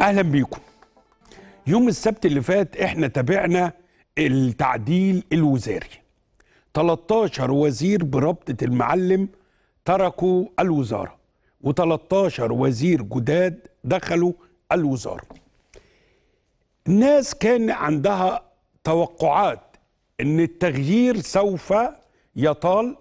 اهلا بيكم يوم السبت اللي فات احنا تابعنا التعديل الوزاري 13 وزير بربطة المعلم تركوا الوزارة و13 وزير جداد دخلوا الوزارة الناس كان عندها توقعات ان التغيير سوف يطال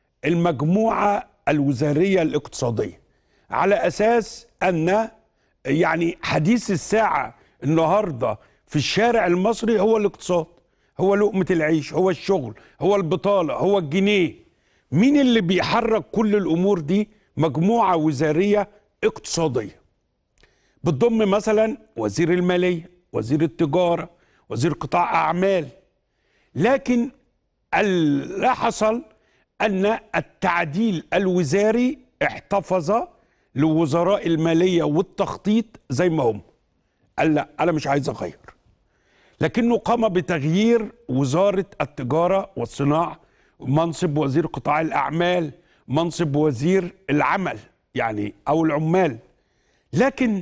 المجموعة الوزارية الاقتصادية على اساس ان يعني حديث الساعة النهاردة في الشارع المصري هو الاقتصاد هو لقمة العيش هو الشغل هو البطالة هو الجنيه مين اللي بيحرك كل الأمور دي مجموعة وزارية اقتصادية بتضم مثلا وزير المالية وزير التجارة وزير قطاع أعمال لكن اللي حصل أن التعديل الوزاري احتفظ لوزراء المالية والتخطيط زي ما هم قال لا أنا مش عايز أغير لكنه قام بتغيير وزارة التجارة والصناعة منصب وزير قطاع الأعمال منصب وزير العمل يعني أو العمال لكن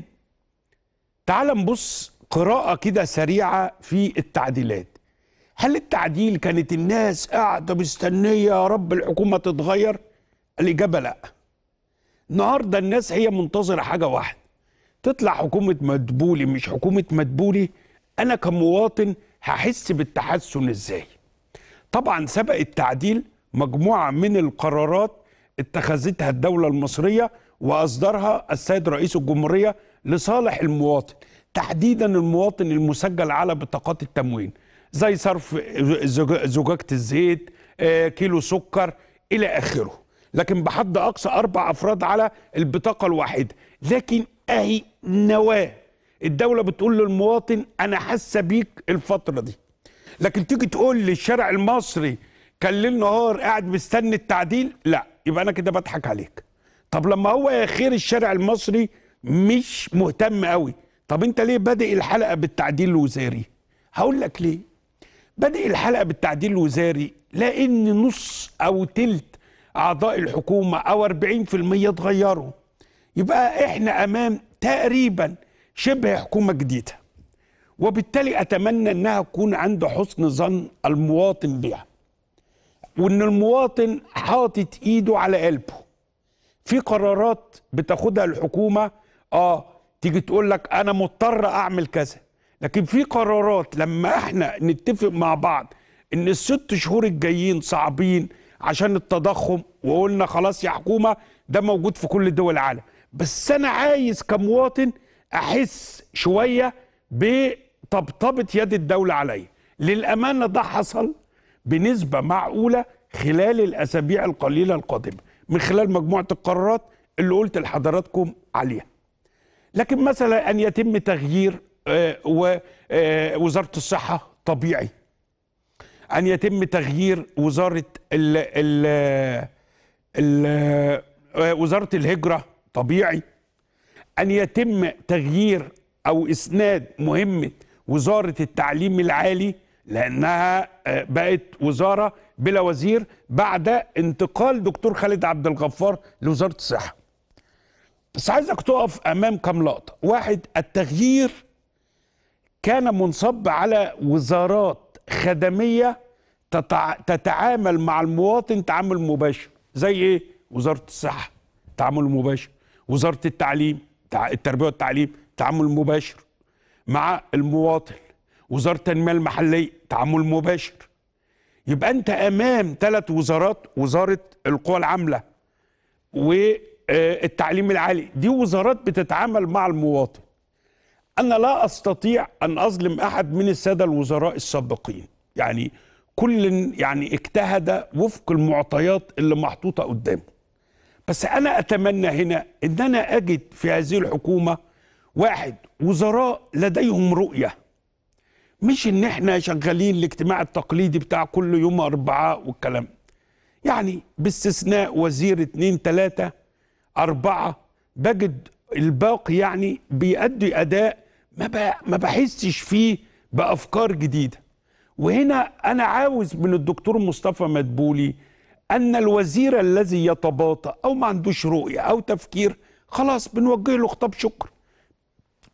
تعال نبص قراءة كده سريعة في التعديلات هل التعديل كانت الناس قاعدة مستنية يا رب الحكومة تتغير الإجابة لأ النهاردة الناس هي منتظرة حاجة واحدة تطلع حكومة مدبولي مش حكومة مدبولي أنا كمواطن هحس بالتحسن إزاي طبعا سبق التعديل مجموعة من القرارات اتخذتها الدولة المصرية وأصدرها السيد رئيس الجمهورية لصالح المواطن تحديدا المواطن المسجل على بطاقات التموين زي صرف زجاجة الزيت آه، كيلو سكر إلى آخره لكن بحد أقصى أربع أفراد على البطاقة الواحدة لكن أهي نواة الدولة بتقول للمواطن أنا حاسة بيك الفترة دي لكن تيجي تقول لي الشارع المصري كان ليل نهار قاعد مستني التعديل لا يبقى أنا كده بضحك عليك طب لما هو يا خير الشارع المصري مش مهتم قوي طب انت ليه بادئ الحلقة بالتعديل الوزاري هقول لك ليه بدأ الحلقة بالتعديل الوزاري لأن نص أو تلت أعضاء الحكومة أو 40% اتغيروا يبقى إحنا أمام تقريبا شبه حكومة جديدة وبالتالي أتمنى أنها تكون عند حسن ظن المواطن بها وأن المواطن حاطط إيده على قلبه في قرارات بتاخدها الحكومة آه تيجي تقول لك أنا مضطر أعمل كذا لكن في قرارات لما احنا نتفق مع بعض ان الست شهور الجايين صعبين عشان التضخم وقلنا خلاص يا حكومه ده موجود في كل دول العالم بس انا عايز كمواطن احس شويه بطبطبه يد الدوله عليا للامانه ده حصل بنسبه معقوله خلال الاسابيع القليله القادمه من خلال مجموعه القرارات اللي قلت لحضراتكم عليها لكن مثلا ان يتم تغيير آه، ووزاره الصحه طبيعي ان يتم تغيير وزاره ال ال ال وزاره الهجره طبيعي ان يتم تغيير او اسناد مهمه وزاره التعليم العالي لانها آه، بقت وزاره بلا وزير بعد انتقال دكتور خالد عبد الغفار لوزاره الصحه بس عايزك تقف امام كام لقطه واحد التغيير كان منصب على وزارات خدميه تتع... تتعامل مع المواطن تعامل مباشر زي ايه وزاره الصحه تعامل مباشر وزاره التعليم تع... التربيه والتعليم تعامل مباشر مع المواطن وزاره التنميه المحليه تعامل مباشر يبقى انت امام ثلاث وزارات وزاره القوى العامله والتعليم العالي دي وزارات بتتعامل مع المواطن انا لا استطيع ان اظلم احد من الساده الوزراء السابقين يعني كل يعني اجتهد وفق المعطيات اللي محطوطه قدامه بس انا اتمنى هنا ان انا اجد في هذه الحكومه واحد وزراء لديهم رؤيه مش ان احنا شغالين الاجتماع التقليدي بتاع كل يوم اربعاء والكلام يعني باستثناء وزير اتنين تلاتة اربعة بجد الباقي يعني بيأدي اداء ما ب- ما بحسش فيه بافكار جديده وهنا انا عاوز من الدكتور مصطفى مدبولي ان الوزير الذي يتباطأ او ما عندوش رؤيه او تفكير خلاص بنوجه له خطاب شكر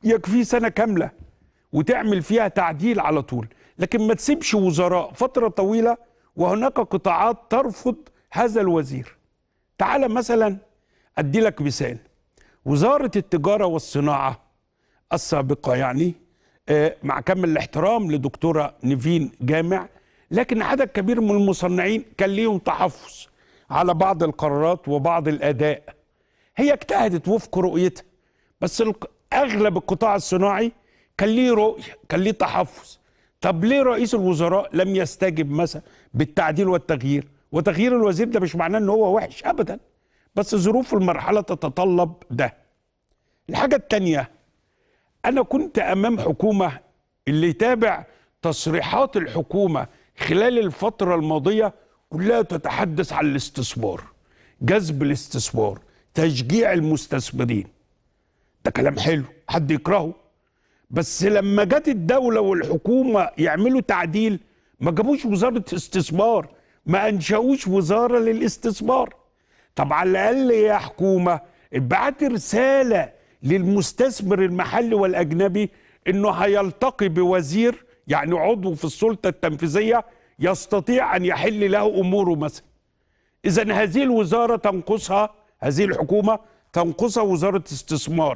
يكفي سنه كامله وتعمل فيها تعديل على طول لكن ما تسيبش وزراء فتره طويله وهناك قطاعات ترفض هذا الوزير تعال مثلا ادي لك مثال وزاره التجاره والصناعه السابقه يعني آه، مع كامل الاحترام لدكتوره نيفين جامع لكن عدد كبير من المصنعين كان ليهم تحفظ على بعض القرارات وبعض الاداء هي اجتهدت وفق رؤيتها بس الق- اغلب القطاع الصناعي كان ليه رؤيه كان ليه تحفظ طب ليه رئيس الوزراء لم يستجب مثلا بالتعديل والتغيير وتغيير الوزير ده مش معناه ان هو وحش ابدا بس ظروف المرحله تتطلب ده الحاجه الثانيه انا كنت امام حكومه اللي يتابع تصريحات الحكومه خلال الفتره الماضيه كلها تتحدث عن الاستثمار جذب الاستثمار تشجيع المستثمرين ده كلام حلو حد يكرهه بس لما جت الدولة والحكومة يعملوا تعديل ما جابوش وزارة استثمار ما أنشأوش وزارة للاستثمار طب على الأقل يا حكومة ابعت رسالة للمستثمر المحلي والأجنبي إنه هيلتقي بوزير يعني عضو في السلطة التنفيذية يستطيع أن يحل له أموره مثلا إذا هذه الوزارة تنقصها هذه الحكومة تنقصها وزارة استثمار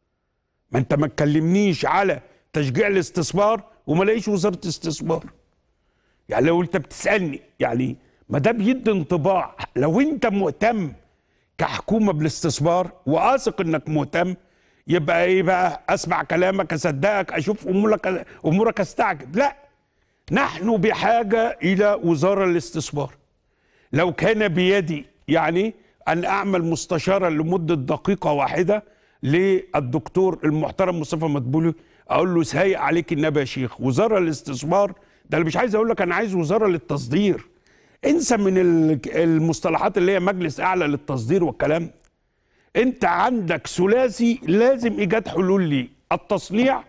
ما انت ما تكلمنيش على تشجيع الاستثمار وما لاقيش وزاره استثمار يعني لو انت بتسالني يعني ما ده بيدي انطباع لو انت مهتم كحكومه بالاستثمار واثق انك مهتم يبقى ايه بقى اسمع كلامك اصدقك اشوف امورك امورك استعجب لا نحن بحاجه الى وزاره الاستثمار لو كان بيدي يعني ان اعمل مستشارا لمده دقيقه واحده للدكتور المحترم مصطفى مدبولي اقول له سايق عليك النبي يا شيخ وزاره الاستثمار ده اللي مش عايز اقول لك انا عايز وزاره للتصدير انسى من ال- المصطلحات اللي هي مجلس اعلى للتصدير والكلام ده. انت عندك ثلاثي لازم ايجاد حلول ليه التصنيع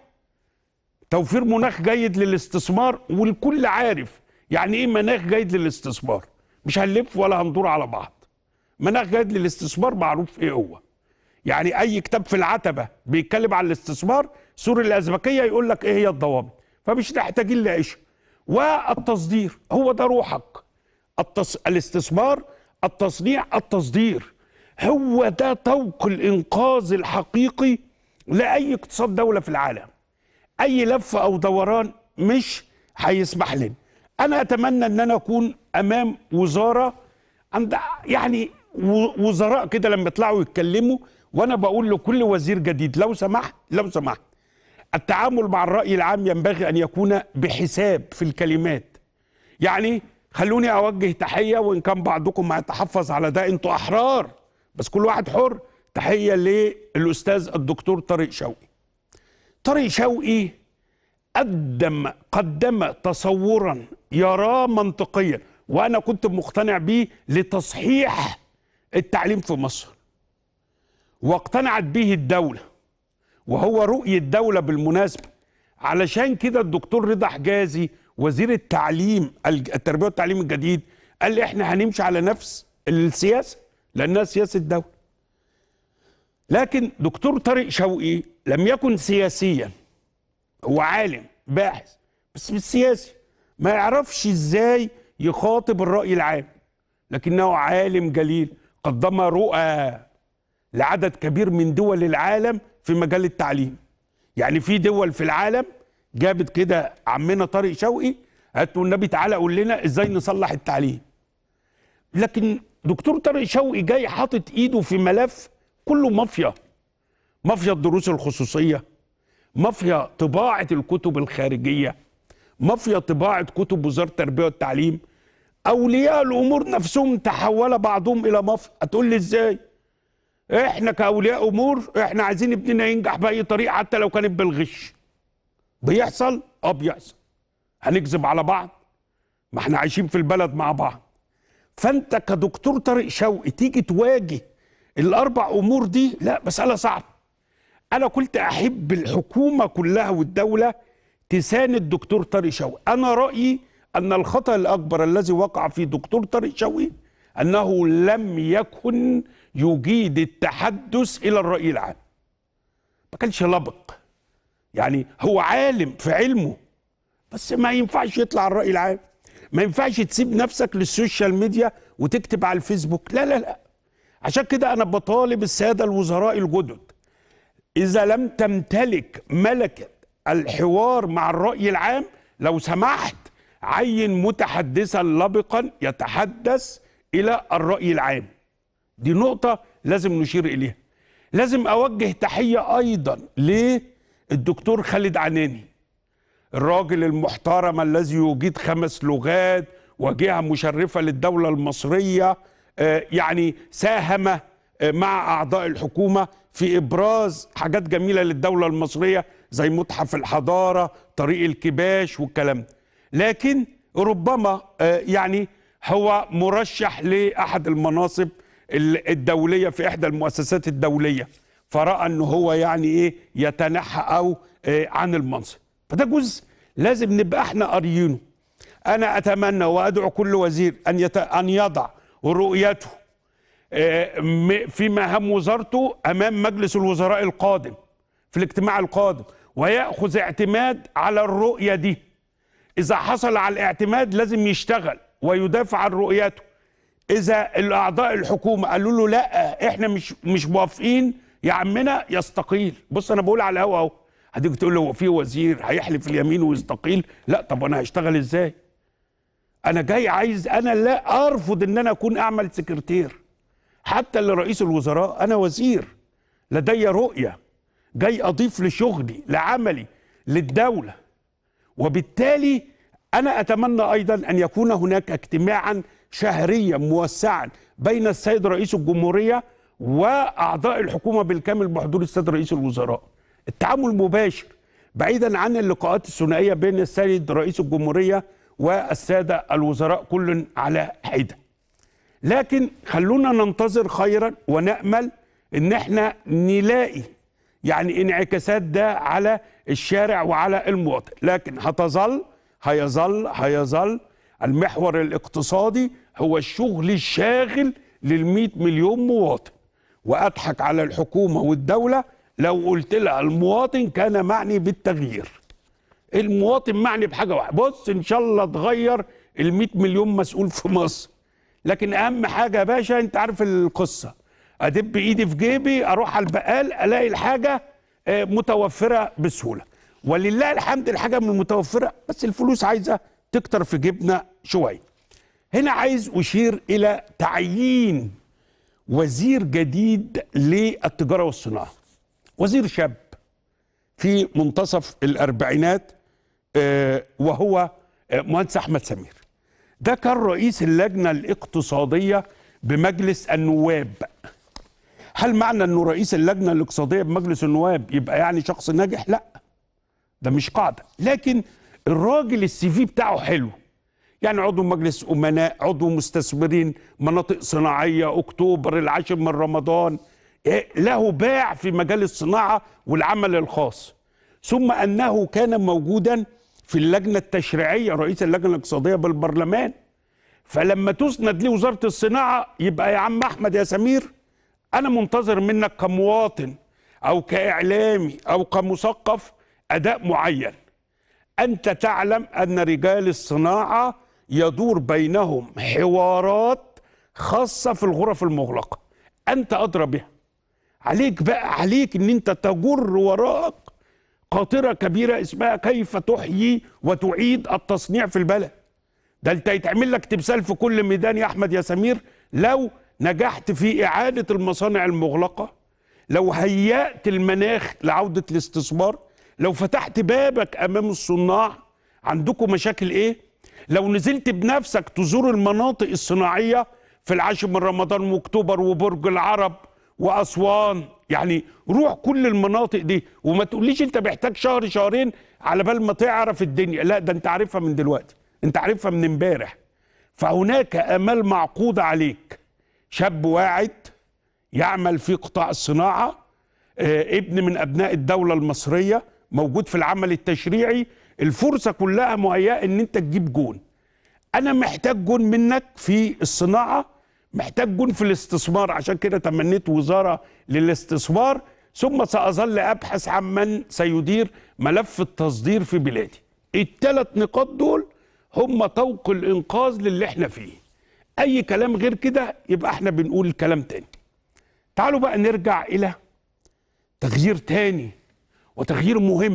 توفير مناخ جيد للاستثمار والكل عارف يعني ايه مناخ جيد للاستثمار مش هنلف ولا هندور على بعض مناخ جيد للاستثمار معروف ايه هو يعني اي كتاب في العتبه بيتكلم عن الاستثمار سور الازبكيه يقول لك ايه هي الضوابط فمش محتاجين نعيشها والتصدير هو ده روحك التص... الاستثمار التصنيع التصدير هو ده طوق الانقاذ الحقيقي لاي اقتصاد دوله في العالم اي لف او دوران مش هيسمح لنا انا اتمنى ان انا اكون امام وزاره عند يعني و- وزراء كده لما يطلعوا يتكلموا وانا بقول لكل وزير جديد لو سمحت لو سمحت التعامل مع الراي العام ينبغي ان يكون بحساب في الكلمات يعني خلوني اوجه تحيه وان كان بعضكم هيتحفظ على ده انتوا احرار بس كل واحد حر تحيه للاستاذ الدكتور طارق شوقي طارق شوقي قدم قدم تصورا يراه منطقيا وانا كنت مقتنع بيه لتصحيح التعليم في مصر واقتنعت به الدوله وهو رؤيه الدوله بالمناسبه علشان كده الدكتور رضا حجازي وزير التعليم الج- التربيه والتعليم الجديد قال لي احنا هنمشي على نفس السياسه لانها سياسه دوله لكن دكتور طارق شوقي لم يكن سياسيا هو عالم باحث بس مش سياسي ما يعرفش ازاي يخاطب الرأي العام لكنه عالم جليل قدم رؤى لعدد كبير من دول العالم في مجال التعليم يعني في دول في العالم جابت كده عمنا طارق شوقي هاتوا النبي تعالى قول لنا ازاي نصلح التعليم لكن دكتور طارق شوقي جاي حاطط ايده في ملف كله مافيا مافيا الدروس الخصوصيه مافيا طباعة الكتب الخارجية مافيا طباعة كتب وزارة التربية والتعليم أولياء الأمور نفسهم تحول بعضهم إلى مافيا هتقول لي إزاي إحنا كأولياء أمور إحنا عايزين ابننا ينجح بأي طريقة حتى لو كانت بالغش بيحصل اه بيحصل هنكذب على بعض ما احنا عايشين في البلد مع بعض فانت كدكتور طارق شوقي تيجي تواجه الاربع امور دي لا مساله صعبه انا كنت احب الحكومه كلها والدوله تساند الدكتور طارق شوقي انا رايي ان الخطا الاكبر الذي وقع في دكتور طارق شوقي انه لم يكن يجيد التحدث الى الراي العام ما كانش لبق يعني هو عالم في علمه بس ما ينفعش يطلع الرأي العام ما ينفعش تسيب نفسك للسوشيال ميديا وتكتب على الفيسبوك لا لا لا عشان كده انا بطالب الساده الوزراء الجدد اذا لم تمتلك ملكه الحوار مع الراي العام لو سمحت عين متحدثا لبقا يتحدث الى الراي العام دي نقطه لازم نشير اليها لازم اوجه تحيه ايضا للدكتور خالد عناني الراجل المحترم الذي يجيد خمس لغات وجهه مشرفه للدوله المصريه آه، يعني ساهم آه، مع اعضاء الحكومه في ابراز حاجات جميله للدوله المصريه زي متحف الحضاره طريق الكباش والكلام ده لكن ربما آه، يعني هو مرشح لاحد المناصب ال- الدوليه في احدى المؤسسات الدوليه فراى انه هو يعني ايه يتنحى او آه، عن المنصب فده جزء لازم نبقى احنا قاريينه انا اتمنى وادعو كل وزير ان يت... ان يضع رؤيته آه، م- في مهام وزارته امام مجلس الوزراء القادم في الاجتماع القادم وياخذ اعتماد على الرؤيه دي اذا حصل على الاعتماد لازم يشتغل ويدافع عن رؤيته اذا الاعضاء الحكومه قالوا له لا احنا مش مش موافقين يا عمنا يستقيل بص انا بقول على الهوا اهو هتيجي تقول له هو في وزير هيحلف اليمين ويستقيل لا طب انا هشتغل ازاي انا جاي عايز انا لا ارفض ان انا اكون اعمل سكرتير حتى لرئيس الوزراء انا وزير لدي رؤيه جاي اضيف لشغلي لعملي للدوله وبالتالي انا اتمنى ايضا ان يكون هناك اجتماعا شهريا موسعا بين السيد رئيس الجمهوريه واعضاء الحكومه بالكامل بحضور السيد رئيس الوزراء التعامل مباشر بعيدا عن اللقاءات الثنائيه بين السيد رئيس الجمهوريه والساده الوزراء كل على حده لكن خلونا ننتظر خيرا ونامل ان احنا نلاقي يعني انعكاسات ده على الشارع وعلى المواطن لكن هتظل هيظل هيظل المحور الاقتصادي هو الشغل الشاغل لل مليون مواطن واضحك على الحكومه والدوله لو قلت لها المواطن كان معني بالتغيير المواطن معني بحاجه واحده بص ان شاء الله تغير ال 100 مليون مسؤول في مصر لكن اهم حاجه يا باشا انت عارف القصه ادب ايدي في جيبي اروح على البقال الاقي الحاجه آه، متوفره بسهوله ولله الحمد الحاجه من المتوفره بس الفلوس عايزه تكتر في جيبنا شويه هنا عايز اشير الى تعيين وزير جديد للتجاره والصناعه وزير شاب في منتصف الاربعينات آه، وهو آه، مهندس احمد سمير ده كان رئيس اللجنه الاقتصاديه بمجلس النواب هل معنى انه رئيس اللجنه الاقتصاديه بمجلس النواب يبقى يعني شخص ناجح لا ده مش قاعده لكن الراجل السي في بتاعه حلو يعني عضو مجلس امناء عضو مستثمرين مناطق صناعيه اكتوبر العاشر من رمضان إيه، له باع في مجال الصناعه والعمل الخاص ثم انه كان موجودا في اللجنه التشريعيه رئيس اللجنه الاقتصاديه بالبرلمان فلما تسند ليه وزاره الصناعه يبقى يا عم احمد يا سمير انا منتظر منك كمواطن او كاعلامي او كمثقف اداء معين انت تعلم ان رجال الصناعه يدور بينهم حوارات خاصه في الغرف المغلقه انت ادرى بها عليك بقى عليك ان انت تجر وراك قاطره كبيره اسمها كيف تحيي وتعيد التصنيع في البلد ده انت يتعمل لك تمثال في كل ميدان يا احمد يا سمير لو نجحت في اعاده المصانع المغلقه لو هيأت المناخ لعوده الاستثمار لو فتحت بابك امام الصناع عندكم مشاكل ايه لو نزلت بنفسك تزور المناطق الصناعيه في العاشر من رمضان واكتوبر وبرج العرب واسوان يعني روح كل المناطق دي وما تقوليش انت محتاج شهر شهرين على بال ما تعرف الدنيا لا ده انت عارفها من دلوقتي انت عارفها من امبارح فهناك امال معقوده عليك شاب واعد يعمل في قطاع الصناعه آه، ابن من ابناء الدوله المصريه موجود في العمل التشريعي الفرصه كلها مهيئه ان انت تجيب جون انا محتاج جون منك في الصناعه محتاج جون في الاستثمار عشان كده تمنيت وزاره للاستثمار ثم ساظل ابحث عن من سيدير ملف التصدير في بلادي الثلاث نقاط دول هم طوق الانقاذ للي احنا فيه اي كلام غير كده يبقى احنا بنقول كلام تاني تعالوا بقى نرجع الى تغيير تاني وتغيير مهم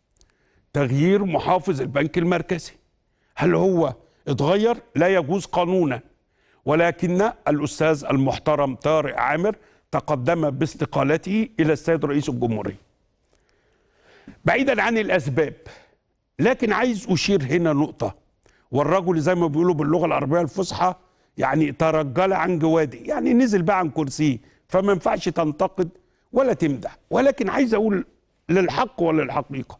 تغيير محافظ البنك المركزي هل هو اتغير لا يجوز قانونا ولكن الاستاذ المحترم طارق عامر تقدم باستقالته الى السيد رئيس الجمهوريه بعيدا عن الاسباب لكن عايز اشير هنا نقطه والرجل زي ما بيقولوا باللغه العربيه الفصحى يعني ترجل عن جواده يعني نزل بقى عن كرسيه فما ينفعش تنتقد ولا تمدح ولكن عايز اقول للحق وللحقيقه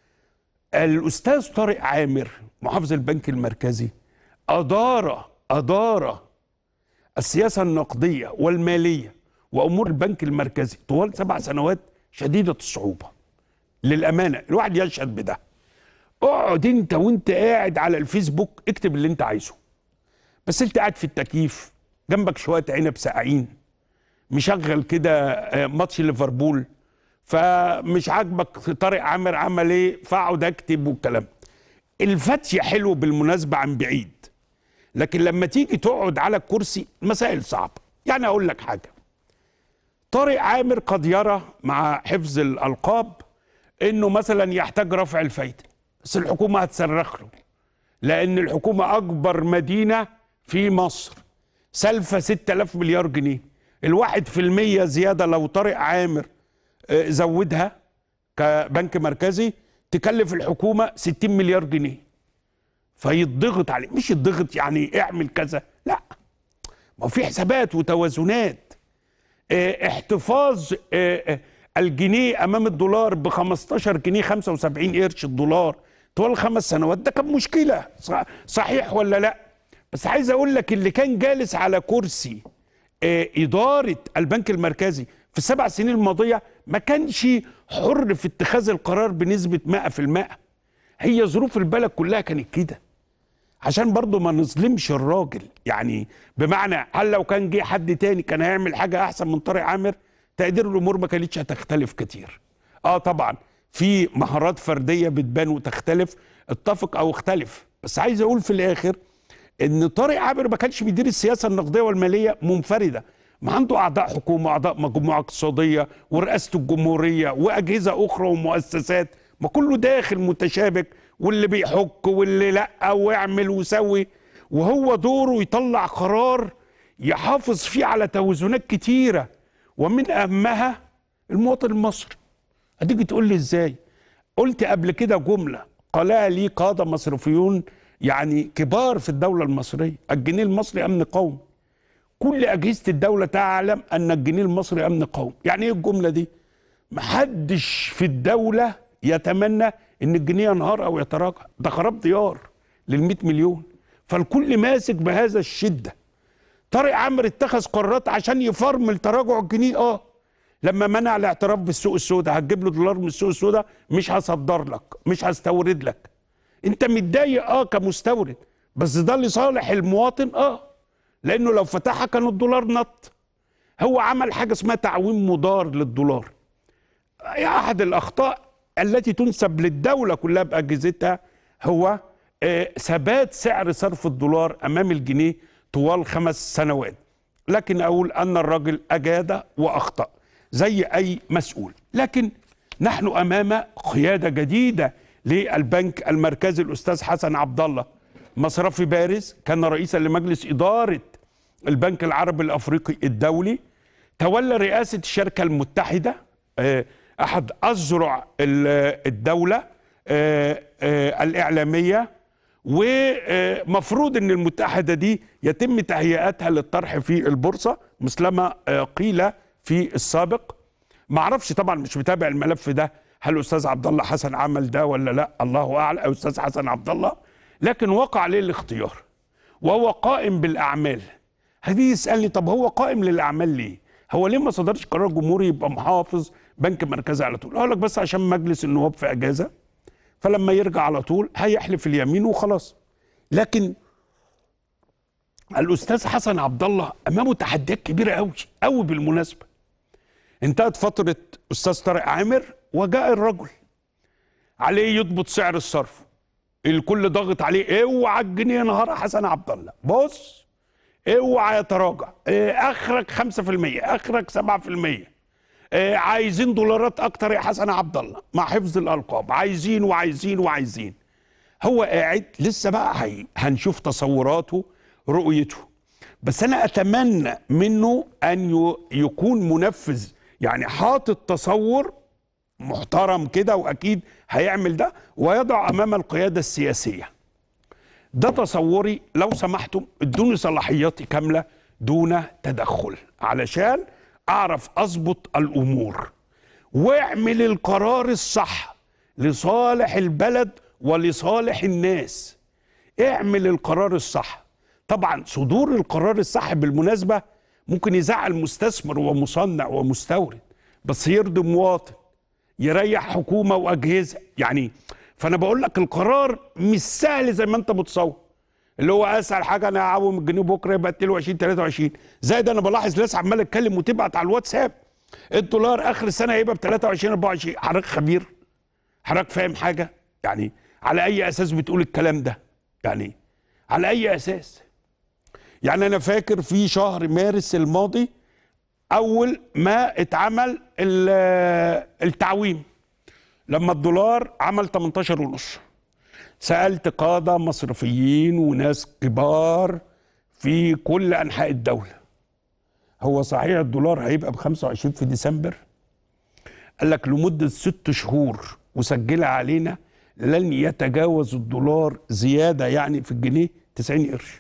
الاستاذ طارق عامر محافظ البنك المركزي ادار ادار السياسه النقديه والماليه وامور البنك المركزي طوال سبع سنوات شديده الصعوبه للامانه الواحد يشهد بده اقعد انت وانت قاعد على الفيسبوك اكتب اللي انت عايزه بس انت قاعد في التكييف جنبك شويه عنب ساقعين مشغل كده آه، ماتش ليفربول فمش عاجبك طارق عامر عمل ايه فاقعد اكتب والكلام الفتش حلو بالمناسبه عن بعيد لكن لما تيجي تقعد على الكرسي مسائل صعبه يعني اقول لك حاجه طارق عامر قد يرى مع حفظ الالقاب انه مثلا يحتاج رفع الفايده بس الحكومه هتصرخ له لان الحكومه اكبر مدينه في مصر سالفه 6000 مليار جنيه الواحد في المية زيادة لو طارق عامر آه، زودها كبنك مركزي تكلف الحكومة 60 مليار جنيه فيضغط عليه مش يضغط يعني اعمل كذا لا ما هو في حسابات وتوازنات آه، احتفاظ آه، آه، الجنيه امام الدولار ب 15 جنيه 75 قرش الدولار طوال خمس سنوات ده كان مشكله صح- صحيح ولا لا بس عايز اقول لك اللي كان جالس على كرسي آه، اداره البنك المركزي في السبع سنين الماضيه ما كانش حر في اتخاذ القرار بنسبه 100% هي ظروف البلد كلها كانت كده عشان برضه ما نظلمش الراجل يعني بمعنى هل لو كان جه حد تاني كان هيعمل حاجه احسن من طارق عامر تقدير الامور ما كانتش هتختلف كتير اه طبعا في مهارات فرديه بتبان وتختلف اتفق او اختلف بس عايز اقول في الاخر ان طارق عامر ما كانش بيدير السياسه النقديه والماليه منفرده ما عنده اعضاء حكومه اعضاء مجموعه اقتصاديه ورئاسه الجمهوريه واجهزه اخرى ومؤسسات ما كله داخل متشابك واللي بيحك واللي لا ويعمل ويسوي وهو دوره يطلع قرار يحافظ فيه على توازنات كتيره ومن اهمها المواطن المصري هتيجي تقول لي ازاي قلت قبل كده جمله قالها لي قاده مصرفيون يعني كبار في الدوله المصريه الجنيه المصري امن قومي كل اجهزه الدوله تعلم ان الجنيه المصري امن قومي يعني ايه الجمله دي محدش في الدوله يتمنى ان الجنيه ينهار او يتراجع ده خراب ديار لل مليون فالكل ماسك بهذا الشده طارق عامر اتخذ قرارات عشان يفرمل تراجع الجنيه اه لما منع الاعتراف بالسوق السوداء هتجيب له دولار من السوق السوداء مش هصدر لك مش هستورد لك انت متضايق اه كمستورد بس ده لصالح المواطن اه لانه لو فتحها كان الدولار نط هو عمل حاجه اسمها تعويم مضار للدولار احد الاخطاء التي تنسب للدوله كلها باجهزتها هو آه، ثبات سعر صرف الدولار امام الجنيه طوال خمس سنوات لكن اقول ان الرجل اجاد واخطا زي اي مسؤول لكن نحن امام قياده جديده للبنك المركزي الاستاذ حسن عبد الله مصرفي بارز كان رئيسا لمجلس اداره البنك العربي الافريقي الدولي تولى رئاسه الشركه المتحده آه، احد اذرع ال- الدوله آه، آه، الاعلاميه ومفروض ان المتحده دي يتم تهيئتها للطرح في البورصه مثلما آه، قيل في السابق ما اعرفش طبعا مش متابع الملف ده هل الاستاذ عبد الله حسن عمل ده ولا لا الله اعلم او استاذ حسن عبد الله لكن وقع عليه الاختيار وهو قائم بالاعمال هذه يسالني طب هو قائم للاعمال ليه هو ليه ما صدرش قرار جمهوري يبقى محافظ بنك مركزي على طول اقول لك بس عشان مجلس النواب في اجازه فلما يرجع على طول هيحلف اليمين وخلاص لكن الاستاذ حسن عبد الله امامه تحديات كبيره قوي قوي بالمناسبه انتهت فتره استاذ طارق عامر وجاء الرجل عليه يضبط سعر الصرف الكل ضاغط عليه اوعى الجنيه ينهار حسن عبد الله بص اوعى يتراجع اه، اخرك 5% اخرك 7% اه، عايزين دولارات اكتر يا حسن عبد الله مع حفظ الالقاب عايزين وعايزين وعايزين هو قاعد لسه بقى هي هنشوف تصوراته رؤيته بس انا اتمنى منه ان ي- يكون منفذ يعني حاطط تصور محترم كده واكيد هيعمل ده ويضع امام القياده السياسيه ده تصوري لو سمحتم ادوني صلاحياتي كامله دون تدخل علشان اعرف اظبط الامور واعمل القرار الصح لصالح البلد ولصالح الناس اعمل القرار الصح طبعا صدور القرار الصح بالمناسبة ممكن يزعل مستثمر ومصنع ومستورد بس يرضي مواطن يريح حكومة وأجهزة يعني فأنا بقول لك القرار مش سهل زي ما أنت متصور اللي هو اسهل حاجه انا هعوم الجنيه بكره يبقى 22 23 زائد انا بلاحظ ناس عماله تتكلم وتبعت على الواتساب الدولار اخر السنه هيبقى ب 23 24 حضرتك خبير حضرتك فاهم حاجه يعني على اي اساس بتقول الكلام ده يعني على اي اساس يعني انا فاكر في شهر مارس الماضي اول ما اتعمل ال- التعويم لما الدولار عمل 18 ونص سالت قاده مصرفيين وناس كبار في كل انحاء الدوله هو صحيح الدولار هيبقى ب 25 في ديسمبر قال لك لمده ست شهور وسجلها علينا لن يتجاوز الدولار زياده يعني في الجنيه 90 قرش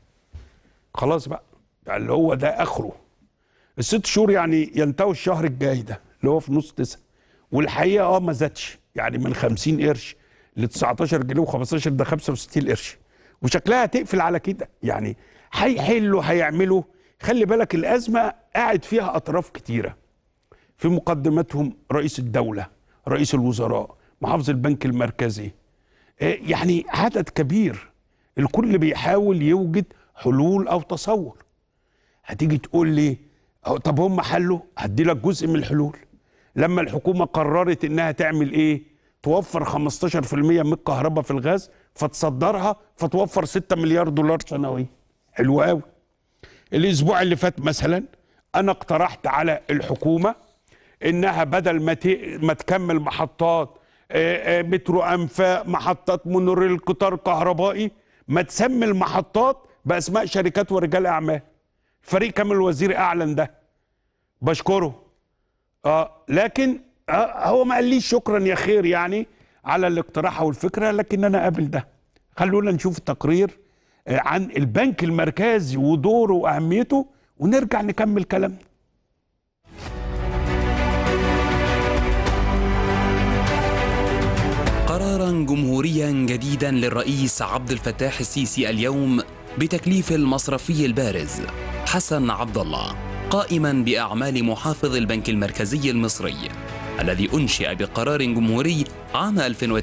خلاص بقى يعني اللي هو ده اخره الست شهور يعني ينتهوا الشهر الجاي ده اللي هو في نص تسعة والحقيقه اه ما زادش يعني من 50 قرش ل 19 جنيه و15 ده 65 قرش وشكلها هتقفل على كده يعني هيحلوا هيعملوا خلي بالك الازمه قاعد فيها اطراف كتيره في مقدمتهم رئيس الدوله رئيس الوزراء محافظ البنك المركزي آه، يعني عدد كبير الكل بيحاول يوجد حلول او تصور هتيجي تقول لي أهو طب هم حلوا هدي لك جزء من الحلول لما الحكومه قررت انها تعمل ايه توفر 15% من الكهرباء في الغاز فتصدرها فتوفر 6 مليار دولار سنويا حلو قوي الاسبوع اللي فات مثلا انا اقترحت على الحكومه انها بدل ما ت- ما تكمل محطات آه، آه، مترو انفاق محطات مونوريل قطار كهربائي ما تسمي المحطات باسماء شركات ورجال اعمال فريق كامل الوزير اعلن ده بشكره اه لكن آه هو ما قاليش شكرا يا خير يعني على الاقتراح والفكره لكن انا قابل ده خلونا نشوف تقرير آه عن البنك المركزي ودوره واهميته ونرجع نكمل كلامنا قرارا جمهوريا جديدا للرئيس عبد الفتاح السيسي اليوم بتكليف المصرفي البارز حسن عبد الله قائما باعمال محافظ البنك المركزي المصري الذي انشئ بقرار جمهوري عام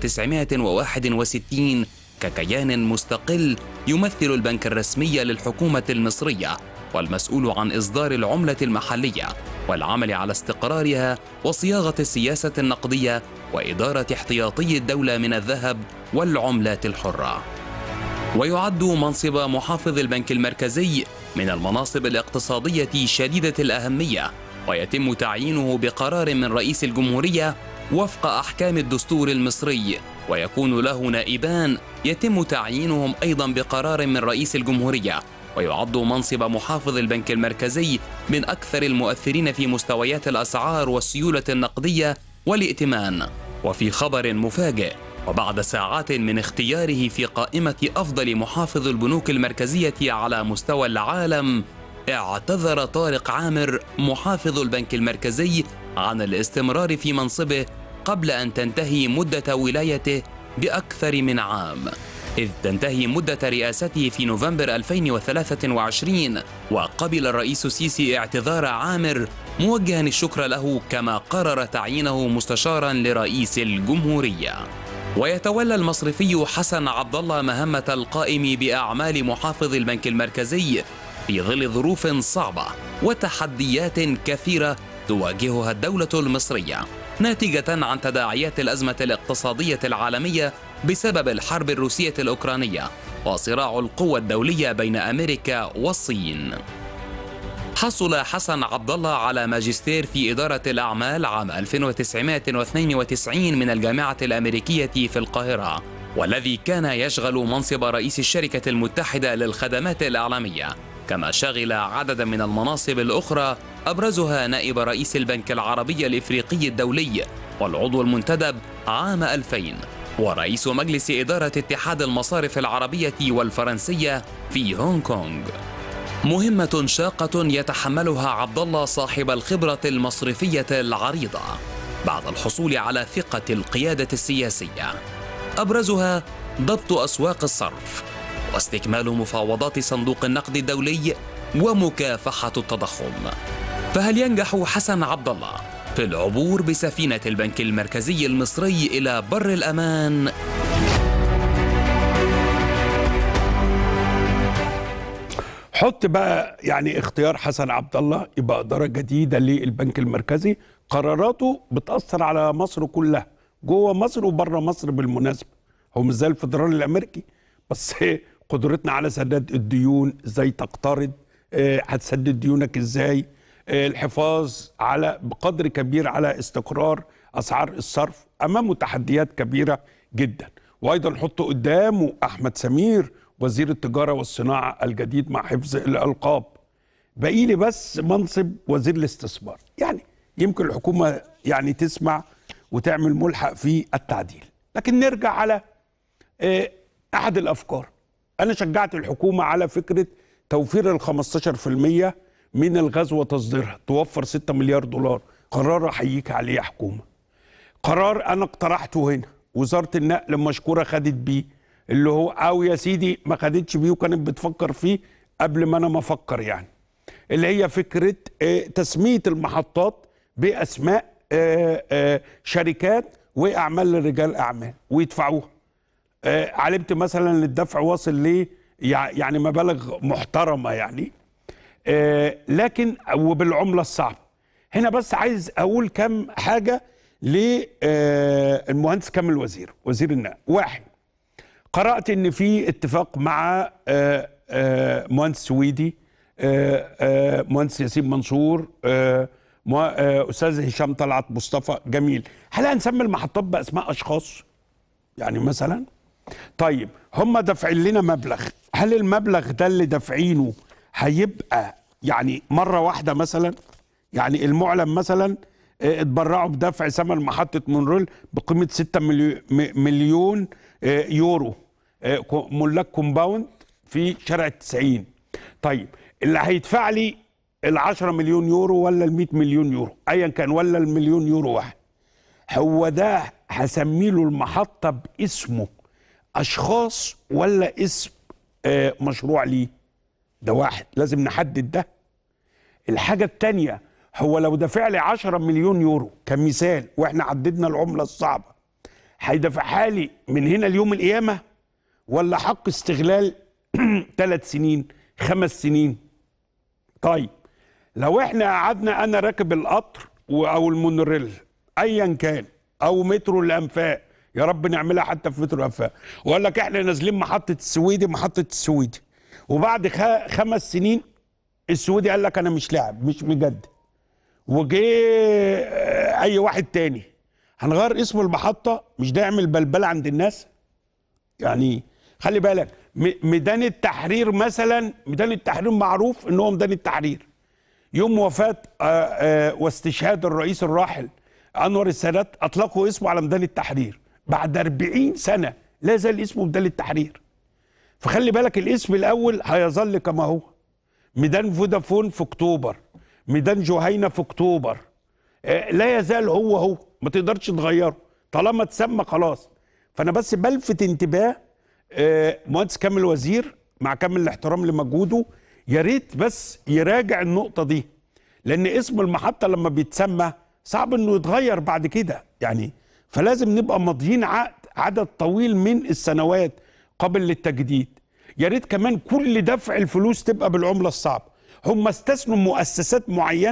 1961 ككيان مستقل يمثل البنك الرسمي للحكومه المصريه والمسؤول عن اصدار العمله المحليه والعمل على استقرارها وصياغه السياسه النقديه واداره احتياطي الدوله من الذهب والعملات الحره ويعد منصب محافظ البنك المركزي من المناصب الاقتصاديه شديده الاهميه ويتم تعيينه بقرار من رئيس الجمهوريه وفق احكام الدستور المصري ويكون له نائبان يتم تعيينهم ايضا بقرار من رئيس الجمهوريه ويعد منصب محافظ البنك المركزي من اكثر المؤثرين في مستويات الاسعار والسيوله النقديه والائتمان وفي خبر مفاجئ وبعد ساعات من اختياره في قائمه افضل محافظ البنوك المركزيه على مستوى العالم اعتذر طارق عامر محافظ البنك المركزي عن الاستمرار في منصبه قبل ان تنتهي مده ولايته باكثر من عام إذ تنتهي مدة رئاسته في نوفمبر 2023 وقبل الرئيس السيسي اعتذار عامر موجها الشكر له كما قرر تعيينه مستشارا لرئيس الجمهورية ويتولى المصرفي حسن عبد الله مهمة القائم بأعمال محافظ البنك المركزي في ظل ظروف صعبة وتحديات كثيرة تواجهها الدولة المصرية ناتجة عن تداعيات الأزمة الاقتصادية العالمية بسبب الحرب الروسية الأوكرانية وصراع القوى الدولية بين أمريكا والصين. حصل حسن عبد الله على ماجستير في إدارة الأعمال عام 1992 من الجامعة الأمريكية في القاهرة والذي كان يشغل منصب رئيس الشركة المتحدة للخدمات الإعلامية كما شغل عددا من المناصب الأخرى أبرزها نائب رئيس البنك العربي الإفريقي الدولي والعضو المنتدب عام 2000 ورئيس مجلس إدارة اتحاد المصارف العربية والفرنسية في هونغ كونغ مهمة شاقة يتحملها عبد الله صاحب الخبرة المصرفية العريضة بعد الحصول على ثقة القيادة السياسية أبرزها ضبط أسواق الصرف واستكمال مفاوضات صندوق النقد الدولي ومكافحة التضخم فهل ينجح حسن عبد الله في العبور بسفينة البنك المركزي المصري إلى بر الأمان؟ حط بقى يعني اختيار حسن عبد الله يبقى إدارة جديدة للبنك المركزي قراراته بتأثر على مصر كلها جوه مصر وبره مصر بالمناسبة هو مش زي الفدرالي الأمريكي بس قدرتنا على سداد الديون ازاي تقترض آه، هتسدد ديونك ازاي آه، الحفاظ على بقدر كبير على استقرار اسعار الصرف امامه تحديات كبيره جدا وايضا حط قدامه احمد سمير وزير التجاره والصناعه الجديد مع حفظ الالقاب باقي لي بس منصب وزير الاستثمار يعني يمكن الحكومه يعني تسمع وتعمل ملحق في التعديل لكن نرجع على آه، احد الافكار انا شجعت الحكومه على فكره توفير ال 15% من الغاز وتصديرها توفر 6 مليار دولار قرار احييك عليه يا حكومه قرار انا اقترحته هنا وزاره النقل مشكوره خدت بيه اللي هو او يا سيدي ما خدتش بيه وكانت بتفكر فيه قبل ما انا ما افكر يعني اللي هي فكره آه، تسميه المحطات باسماء آه، آه، شركات واعمال لرجال اعمال ويدفعوها آه، علمت مثلا ان الدفع واصل ل يع- يعني مبالغ محترمه يعني آه، لكن وبالعمله الصعبه هنا بس عايز اقول كم حاجه للمهندس كامل وزير وزير النقل واحد قرات ان في اتفاق مع آه، آه، مهندس سويدي آه، آه، مهندس ياسين منصور آه، مه- آه، استاذ هشام طلعت مصطفى جميل هل هنسمي المحطات باسماء اشخاص يعني مثلا طيب هم دافعين لنا مبلغ هل المبلغ ده اللي دافعينه هيبقى يعني مره واحده مثلا يعني المعلن مثلا آه، اتبرعوا بدفع ثمن محطه مونريل بقيمه 6 مليو- م- مليون آه، يورو آه، كو- ملاك كومباوند في شارع التسعين طيب اللي هيدفع لي ال 10 مليون يورو ولا ال 100 مليون يورو ايا كان ولا المليون يورو واحد هو ده هسمي له المحطة باسمه أشخاص ولا اسم آه، مشروع ليه ده واحد لازم نحدد ده الحاجة التانية هو لو دفع لي 10 مليون يورو كمثال واحنا عددنا العملة الصعبة هيدفعها لي من هنا ليوم القيامة ولا حق استغلال ثلاث سنين خمس سنين طيب لو احنا قعدنا انا راكب القطر و- او المونوريل ايا كان او مترو الانفاق يا رب نعملها حتى في مترو الانفاق واقول لك احنا نازلين محطه السويدي محطه السويدي وبعد خ- خمس سنين السويدي قال لك انا مش لاعب مش مجدد وجه آه، اي واحد تاني هنغير اسم المحطه مش ده يعمل بلبله عند الناس يعني خلي بالك م- ميدان التحرير مثلا ميدان التحرير معروف ان هو ميدان التحرير يوم وفاة آه، آه، واستشهاد الرئيس الراحل أنور السادات أطلقوا اسمه على ميدان التحرير بعد 40 سنة لا زال اسمه ميدان التحرير فخلي بالك الاسم الأول هيظل كما هو ميدان فودافون في أكتوبر ميدان جهينة في أكتوبر آه، لا يزال هو هو ما تقدرش تغيره طالما اتسمى خلاص فأنا بس بلفت انتباه آه، مهندس كامل وزير مع كامل الاحترام لمجهوده يا ريت بس يراجع النقطة دي لأن اسم المحطة لما بيتسمى صعب إنه يتغير بعد كده يعني فلازم نبقى ماضيين عقد عدد طويل من السنوات قبل للتجديد يا ريت كمان كل دفع الفلوس تبقى بالعملة الصعبة هم استثنوا مؤسسات معينة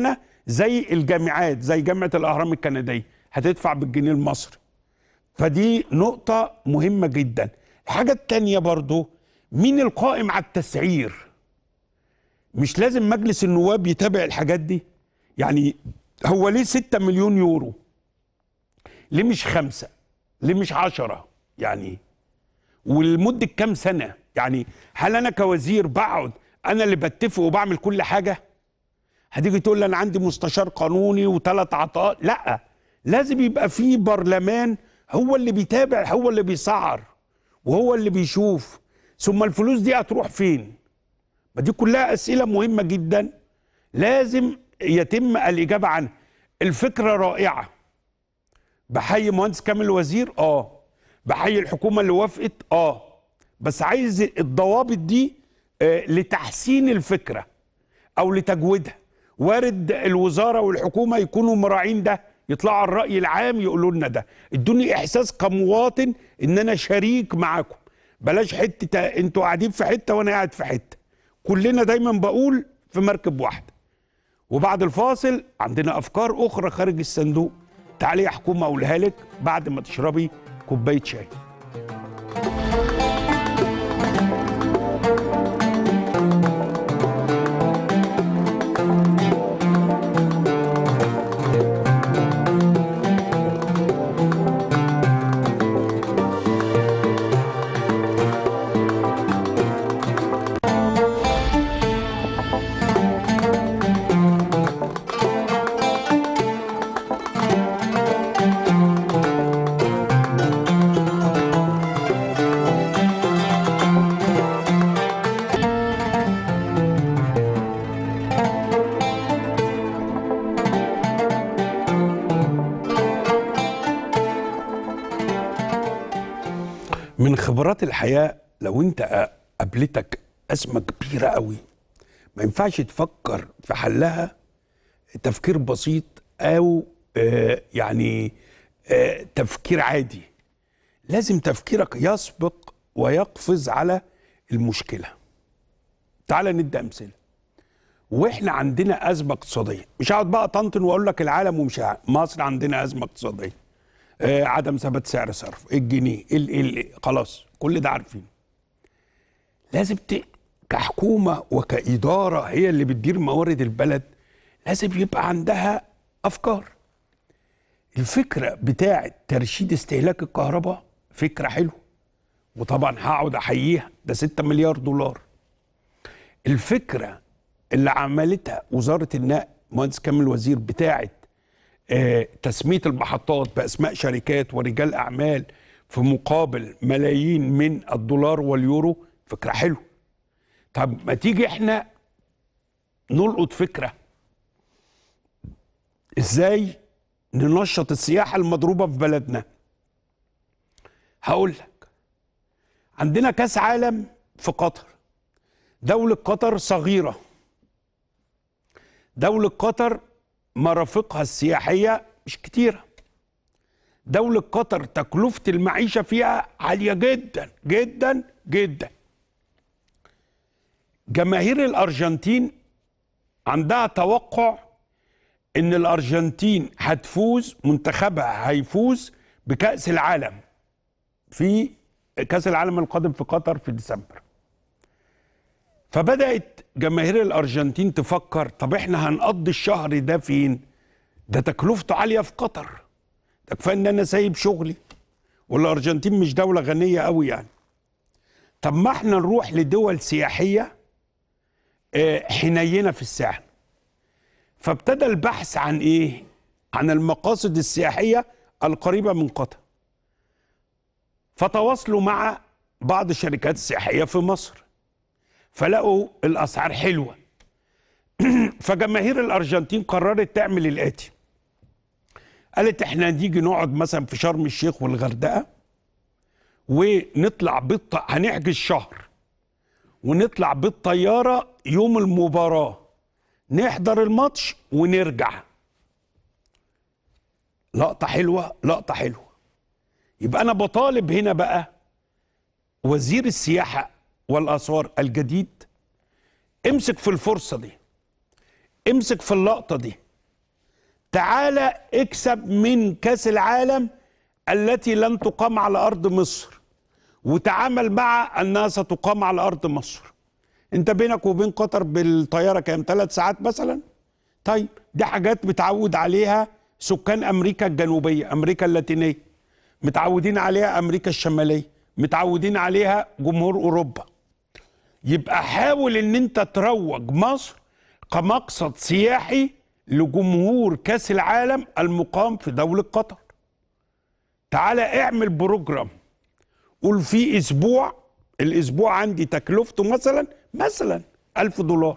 زي الجامعات زي جامعه الاهرام الكنديه هتدفع بالجنيه المصري فدي نقطه مهمه جدا الحاجه التانيه برضو مين القائم على التسعير مش لازم مجلس النواب يتابع الحاجات دي يعني هو ليه 6 مليون يورو ليه مش خمسة ليه مش عشرة يعني ولمدة كام سنة يعني هل أنا كوزير بقعد أنا اللي بتفق وبعمل كل حاجة هتيجي تقول لي أنا عندي مستشار قانوني وثلاث عطاء لا لازم يبقى في برلمان هو اللي بيتابع هو اللي بيسعر وهو اللي بيشوف ثم الفلوس دي هتروح فين ما دي كلها أسئلة مهمة جدا لازم يتم الإجابة عنها الفكرة رائعة بحيي مهندس كامل الوزير اه بحيي الحكومة اللي وافقت اه بس عايز الضوابط دي آه لتحسين الفكرة أو لتجويدها وارد الوزارة والحكومة يكونوا مراعين ده يطلعوا على الرأي العام يقولوا لنا ده ادوني إحساس كمواطن إن أنا شريك معاكم بلاش حتة انتوا قاعدين في حتة وأنا قاعد في حتة كلنا دايما بقول في مركب واحدة وبعد الفاصل عندنا افكار اخرى خارج الصندوق تعالي يا حكومه اقولها لك بعد ما تشربي كوبايه شاي من خبرات الحياه لو انت قابلتك ازمه كبيره قوي ما ينفعش تفكر في حلها تفكير بسيط او آه يعني آه تفكير عادي لازم تفكيرك يسبق ويقفز على المشكله تعال ندي امثله واحنا عندنا ازمه اقتصاديه مش هقعد بقى طنطن واقول لك العالم ومش ع- مصر عندنا ازمه اقتصاديه آه عدم ثبات سعر صرف الجنيه ال ال خلاص كل ده عارفين لازم ت... كحكومه وكاداره هي اللي بتدير موارد البلد لازم يبقى عندها افكار الفكره بتاعه ترشيد استهلاك الكهرباء فكره حلوه وطبعا هقعد احييها ده 6 مليار دولار الفكره اللي عملتها وزاره النقل مهندس كامل الوزير بتاعه آه، تسميه المحطات باسماء شركات ورجال اعمال في مقابل ملايين من الدولار واليورو فكره حلوه طب ما تيجي احنا نلقط فكره ازاي ننشط السياحه المضروبه في بلدنا هقول لك عندنا كاس عالم في قطر دولة قطر صغيرة دولة قطر مرافقها السياحية مش كتيرة دولة قطر تكلفة المعيشة فيها عالية جدا جدا جدا جماهير الأرجنتين عندها توقع ان الارجنتين هتفوز منتخبها هيفوز بكأس العالم في كأس العالم القادم في قطر في ديسمبر فبدأت جماهير الأرجنتين تفكر طب احنا هنقضي الشهر ده فين ده تكلفته عالية في قطر ده كفاية ان انا سايب شغلي والأرجنتين مش دولة غنية قوي يعني طب ما احنا نروح لدول سياحية آه، حنينة في السعر فابتدى البحث عن ايه عن المقاصد السياحية القريبة من قطر فتواصلوا مع بعض الشركات السياحية في مصر فلقوا الاسعار حلوه فجماهير الارجنتين قررت تعمل الاتي قالت احنا نيجي نقعد مثلا في شرم الشيخ والغردقه ونطلع بالط... هنحجز شهر ونطلع بالطياره يوم المباراه نحضر الماتش ونرجع لقطه حلوه لقطه حلوه يبقى انا بطالب هنا بقى وزير السياحه والاثار الجديد امسك في الفرصه دي امسك في اللقطه دي تعالى اكسب من كاس العالم التي لن تقام على ارض مصر وتعامل مع انها ستقام على ارض مصر انت بينك وبين قطر بالطياره كام ثلاث ساعات مثلا طيب دي حاجات متعود عليها سكان امريكا الجنوبيه امريكا اللاتينيه متعودين عليها امريكا الشماليه متعودين عليها جمهور اوروبا يبقى حاول ان انت تروج مصر كمقصد سياحي لجمهور كاس العالم المقام في دولة قطر تعالى اعمل بروجرام قول في اسبوع الاسبوع عندي تكلفته مثلا مثلا ألف دولار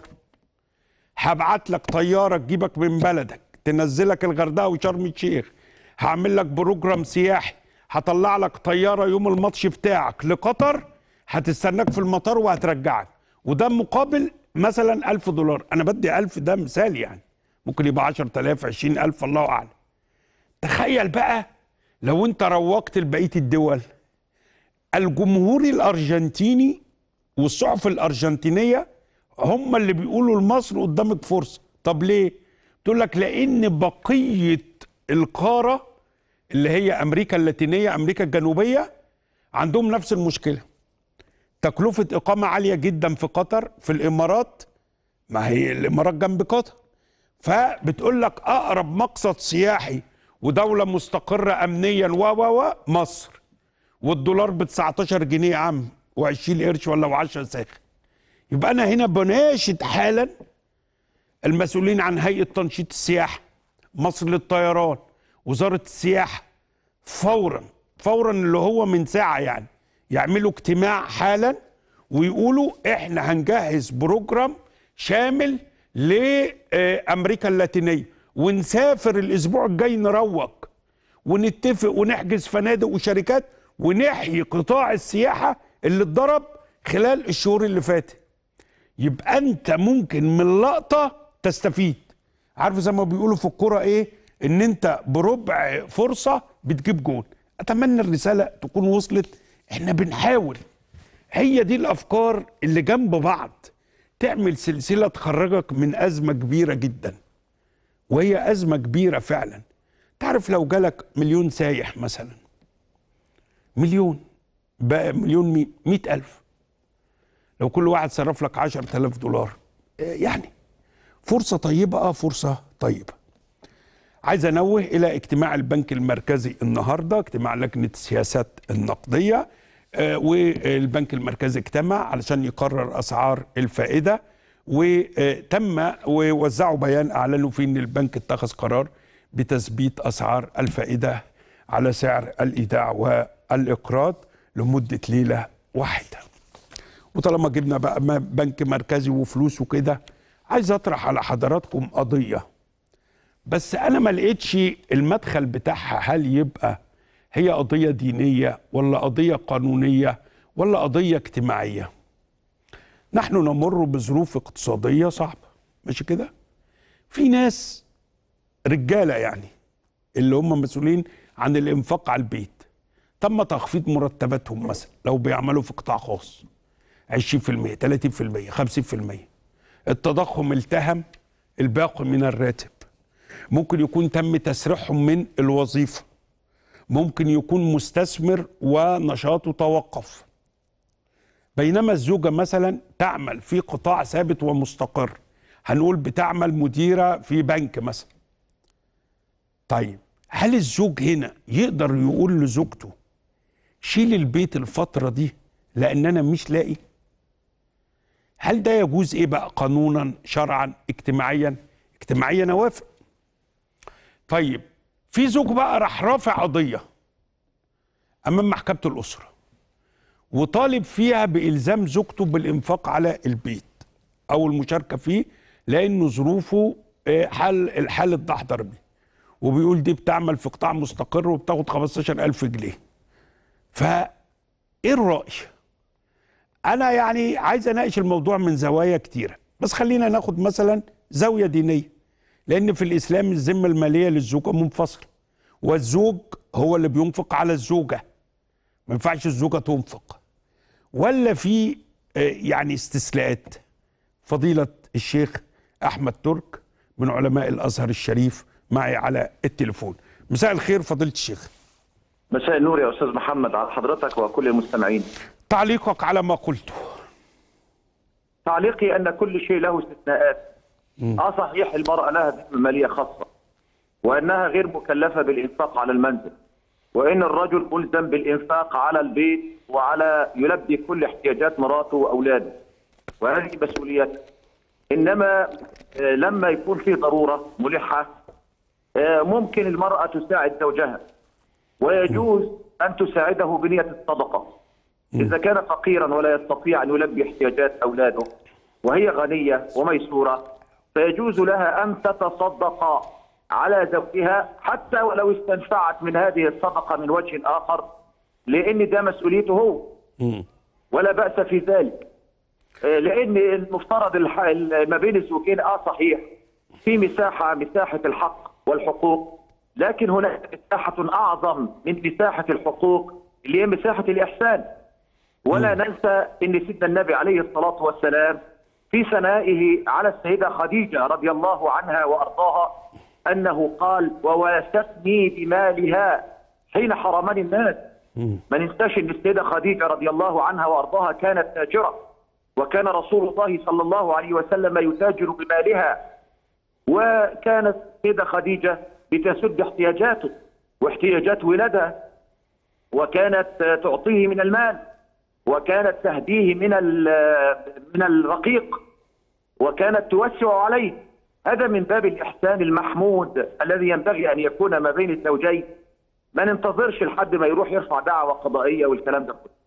هبعت لك طيارة تجيبك من بلدك تنزلك الغردقة وشرم الشيخ هعمل لك بروجرام سياحي هطلع لك طيارة يوم الماتش بتاعك لقطر هتستناك في المطار وهترجعك وده مقابل مثلا ألف دولار أنا بدي ألف ده مثال يعني ممكن يبقى عشر تلاف عشرين ألف الله أعلم تخيل بقى لو أنت روجت لبقية الدول الجمهور الأرجنتيني والصحف الأرجنتينية هم اللي بيقولوا لمصر قدامك فرصة طب ليه؟ تقول لك لأن بقية القارة اللي هي أمريكا اللاتينية أمريكا الجنوبية عندهم نفس المشكلة تكلفة إقامة عالية جدا في قطر في الإمارات ما هي الإمارات جنب قطر فبتقول لك أقرب مقصد سياحي ودولة مستقرة أمنيا و و و مصر والدولار ب 19 جنيه يا عم و20 قرش ولا و10 ساخ يبقى أنا هنا بناشد حالا المسؤولين عن هيئة تنشيط السياحة مصر للطيران وزارة السياحة فورا فورا اللي هو من ساعة يعني يعملوا اجتماع حالا ويقولوا احنا هنجهز بروجرام شامل لامريكا اللاتينيه ونسافر الاسبوع الجاي نروج ونتفق ونحجز فنادق وشركات ونحيي قطاع السياحه اللي اتضرب خلال الشهور اللي فاتت يبقى انت ممكن من لقطه تستفيد عارف زي ما بيقولوا في الكوره ايه ان انت بربع فرصه بتجيب جول اتمنى الرساله تكون وصلت احنا بنحاول هي دي الافكار اللي جنب بعض تعمل سلسله تخرجك من ازمه كبيره جدا وهي ازمه كبيره فعلا تعرف لو جالك مليون سايح مثلا مليون بقى مليون مي مئة ألف لو كل واحد صرف لك عشرة آلاف دولار يعني فرصة طيبة اه فرصة طيبة عايز انوه الى اجتماع البنك المركزي النهارده اجتماع لجنه السياسات النقديه آه والبنك المركزي اجتمع علشان يقرر اسعار الفائده وتم ووزعوا بيان اعلنوا فيه ان البنك اتخذ قرار بتثبيت اسعار الفائده على سعر الايداع والاقراض لمده ليله واحده. وطالما جبنا بقى بنك مركزي وفلوس وكده عايز اطرح على حضراتكم قضيه بس انا ما لقيتش المدخل بتاعها هل يبقى هي قضيه دينيه ولا قضيه قانونيه ولا قضيه اجتماعيه نحن نمر بظروف اقتصاديه صعبه ماشي كده في ناس رجاله يعني اللي هم مسؤولين عن الانفاق على البيت تم تخفيض مرتباتهم مثلا لو بيعملوا في قطاع خاص 20% 30% 50% التضخم التهم الباقي من الراتب ممكن يكون تم تسريحهم من الوظيفه ممكن يكون مستثمر ونشاطه توقف بينما الزوجه مثلا تعمل في قطاع ثابت ومستقر هنقول بتعمل مديره في بنك مثلا طيب هل الزوج هنا يقدر يقول لزوجته شيل البيت الفتره دي لان انا مش لاقي هل ده يجوز ايه بقى قانونا شرعا اجتماعيا اجتماعيا اوافق طيب في زوج بقى راح رافع قضيه امام محكمه الاسره وطالب فيها بالزام زوجته بالانفاق على البيت او المشاركه فيه لانه ظروفه حال الحال اتدحضر بيه وبيقول دي بتعمل في قطاع مستقر وبتاخد 15000 جنيه فايه الراي انا يعني عايز اناقش الموضوع من زوايا كتيره بس خلينا ناخد مثلا زاويه دينيه لان في الاسلام الذمه الماليه للزوجه منفصله والزوج هو اللي بينفق على الزوجه ما ينفعش الزوجه تنفق ولا في يعني استثناءات فضيله الشيخ احمد ترك من علماء الازهر الشريف معي على التليفون مساء الخير فضيله الشيخ مساء النور يا استاذ محمد على حضرتك وكل المستمعين. تعليقك على ما قلته تعليقي ان كل شيء له استثناءات. اه صحيح المراه لها ذمه ماليه خاصه وانها غير مكلفه بالانفاق على المنزل وان الرجل ملزم بالانفاق على البيت وعلى يلبي كل احتياجات مراته واولاده وهذه مسؤوليته. انما آه، لما يكون في ضروره ملحه آه، ممكن المراه تساعد زوجها ويجوز أن تساعده بنية الصدقة إذا كان فقيرا ولا يستطيع أن يلبي احتياجات أولاده وهي غنية وميسورة فيجوز لها أن تتصدق على زوجها حتى ولو استنفعت من هذه الصدقة من وجه آخر لأن ده مسؤوليته هو ولا بأس في ذلك آه، لأن المفترض الح- ما بين الزوجين آه صحيح في مساحة مساحة الحق والحقوق لكن هناك مساحة أعظم من مساحة الحقوق اللي هي مساحة الإحسان ولا ننسى أن سيدنا النبي عليه الصلاة والسلام في ثنائه على السيدة خديجة رضي الله عنها وأرضاها أنه قال وواستني بمالها حين حرمني الناس ما ننساش أن السيدة خديجة رضي الله عنها وأرضاها كانت تاجرة وكان رسول الله صلى الله عليه وسلم يتاجر بمالها وكانت السيدة خديجة بتسد احتياجاته واحتياجات ولادها وكانت تعطيه من المال وكانت تهديه من ال- من الرقيق وكانت توسع عليه هذا من باب الإحسان المحمود الذي ينبغي أن يكون ما بين الزوجين ما ننتظرش لحد ما يروح يرفع دعوة قضائية والكلام ده كله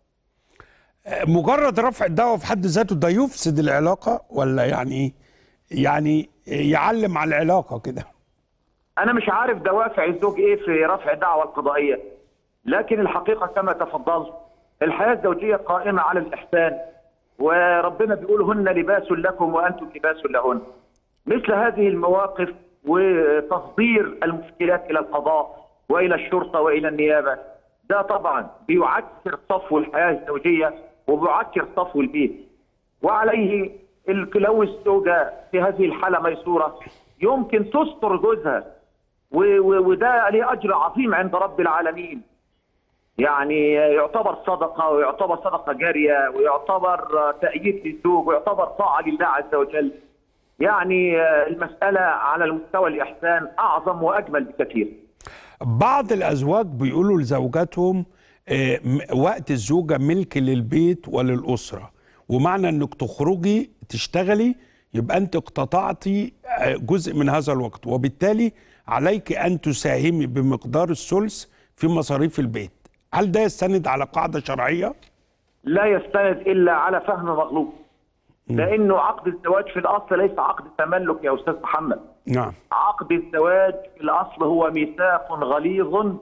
مجرد رفع الدعوة في حد ذاته ده يفسد العلاقة ولا يعني ايه؟ يعني يعلم على العلاقة كده أنا مش عارف دوافع الزوج إيه في رفع الدعوة القضائية لكن الحقيقة كما تفضلت الحياة الزوجية قائمة على الإحسان وربنا بيقول هن لباس لكم وأنتم لباس لهن مثل هذه المواقف وتصدير المشكلات إلى القضاء وإلى الشرطة وإلى النيابة ده طبعا بيعكر صفو الحياة الزوجية وبيعكر صفو البيت وعليه ال- لو الزوجة في هذه الحالة ميسورة يمكن تستر جوزها و- و- وده ليه أجر عظيم عند رب العالمين يعني يعتبر صدقة ويعتبر صدقة جارية ويعتبر تأييد للزوج ويعتبر طاعة لله عز وجل يعني المسألة على المستوى الإحسان أعظم وأجمل بكثير بعض الازواج بيقولوا لزوجاتهم آه، م- وقت الزوجه ملك للبيت وللاسره ومعنى انك تخرجي تشتغلي يبقى انت اقتطعتي آه، جزء من هذا الوقت وبالتالي عليك ان تساهمي بمقدار الثلث في مصاريف البيت هل ده يستند على قاعده شرعيه لا يستند إلا على فهم مغلوب لأنه عقد الزواج في الأصل ليس عقد تملك يا أستاذ محمد نعم عقد الزواج في الأصل هو ميثاق غليظ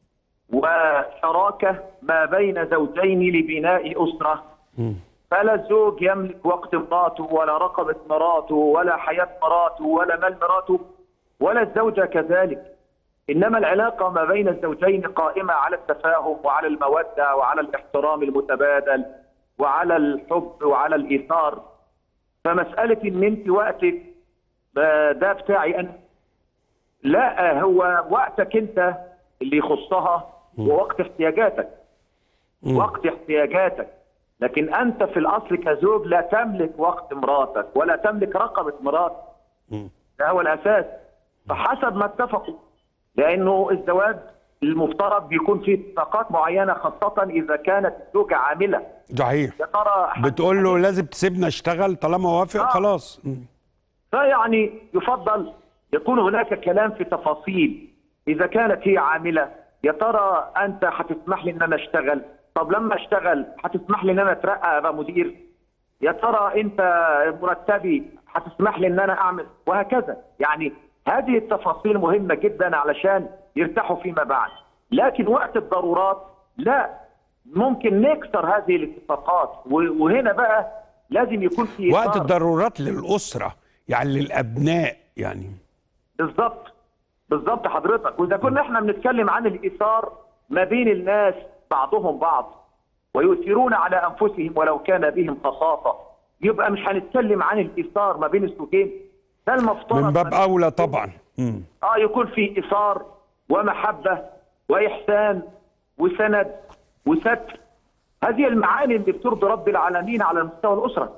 وشراكة ما بين زوجين لبناء أسرة فلا الزوج يملك وقت مراته ولا رقبة مراته ولا حياة مراته ولا مال مراته ولا الزوجة كذلك إنما العلاقة ما بين الزوجين قائمة على التفاهم وعلى المودة وعلى الاحترام المتبادل وعلى الحب وعلى الإيثار فمسألة إن أنت وقتك آه، ده بتاعي أنا لا هو وقتك أنت اللي يخصها ووقت احتياجاتك وقت احتياجاتك لكن أنت في الأصل كزوج لا تملك وقت مراتك ولا تملك رقبة مراتك ده هو الأساس فحسب ما اتفقوا لأنه الزواج المفترض بيكون فيه اتفاقات معينة خاصة إذا كانت الزوجة عاملة صحيح يا ترى بتقول له لازم تسيبنا اشتغل طالما وافق آه. خلاص مم. فيعني يفضل يكون هناك كلام في تفاصيل اذا كانت هي عامله يا ترى انت هتسمح لي ان انا اشتغل طب لما اشتغل هتسمح لي ان انا اترقى ابقى مدير يا ترى انت مرتبي هتسمح لي ان انا اعمل وهكذا يعني هذه التفاصيل مهمه جدا علشان يرتاحوا فيما بعد لكن وقت الضرورات لا ممكن نكسر هذه الاتفاقات و- وهنا بقى لازم يكون في وقت إطار. الضرورات للاسره يعني للابناء يعني بالظبط بالظبط حضرتك واذا كنا احنا بنتكلم عن الايثار ما بين الناس بعضهم بعض ويؤثرون على انفسهم ولو كان بهم خصاصه يبقى مش هنتكلم عن الايثار ما بين الزوجين ده المفترض من باب اولى طبعا مم. اه يكون في ايثار ومحبه واحسان وسند وستر هذه المعاني اللي بترضي رب العالمين على مستوى الاسره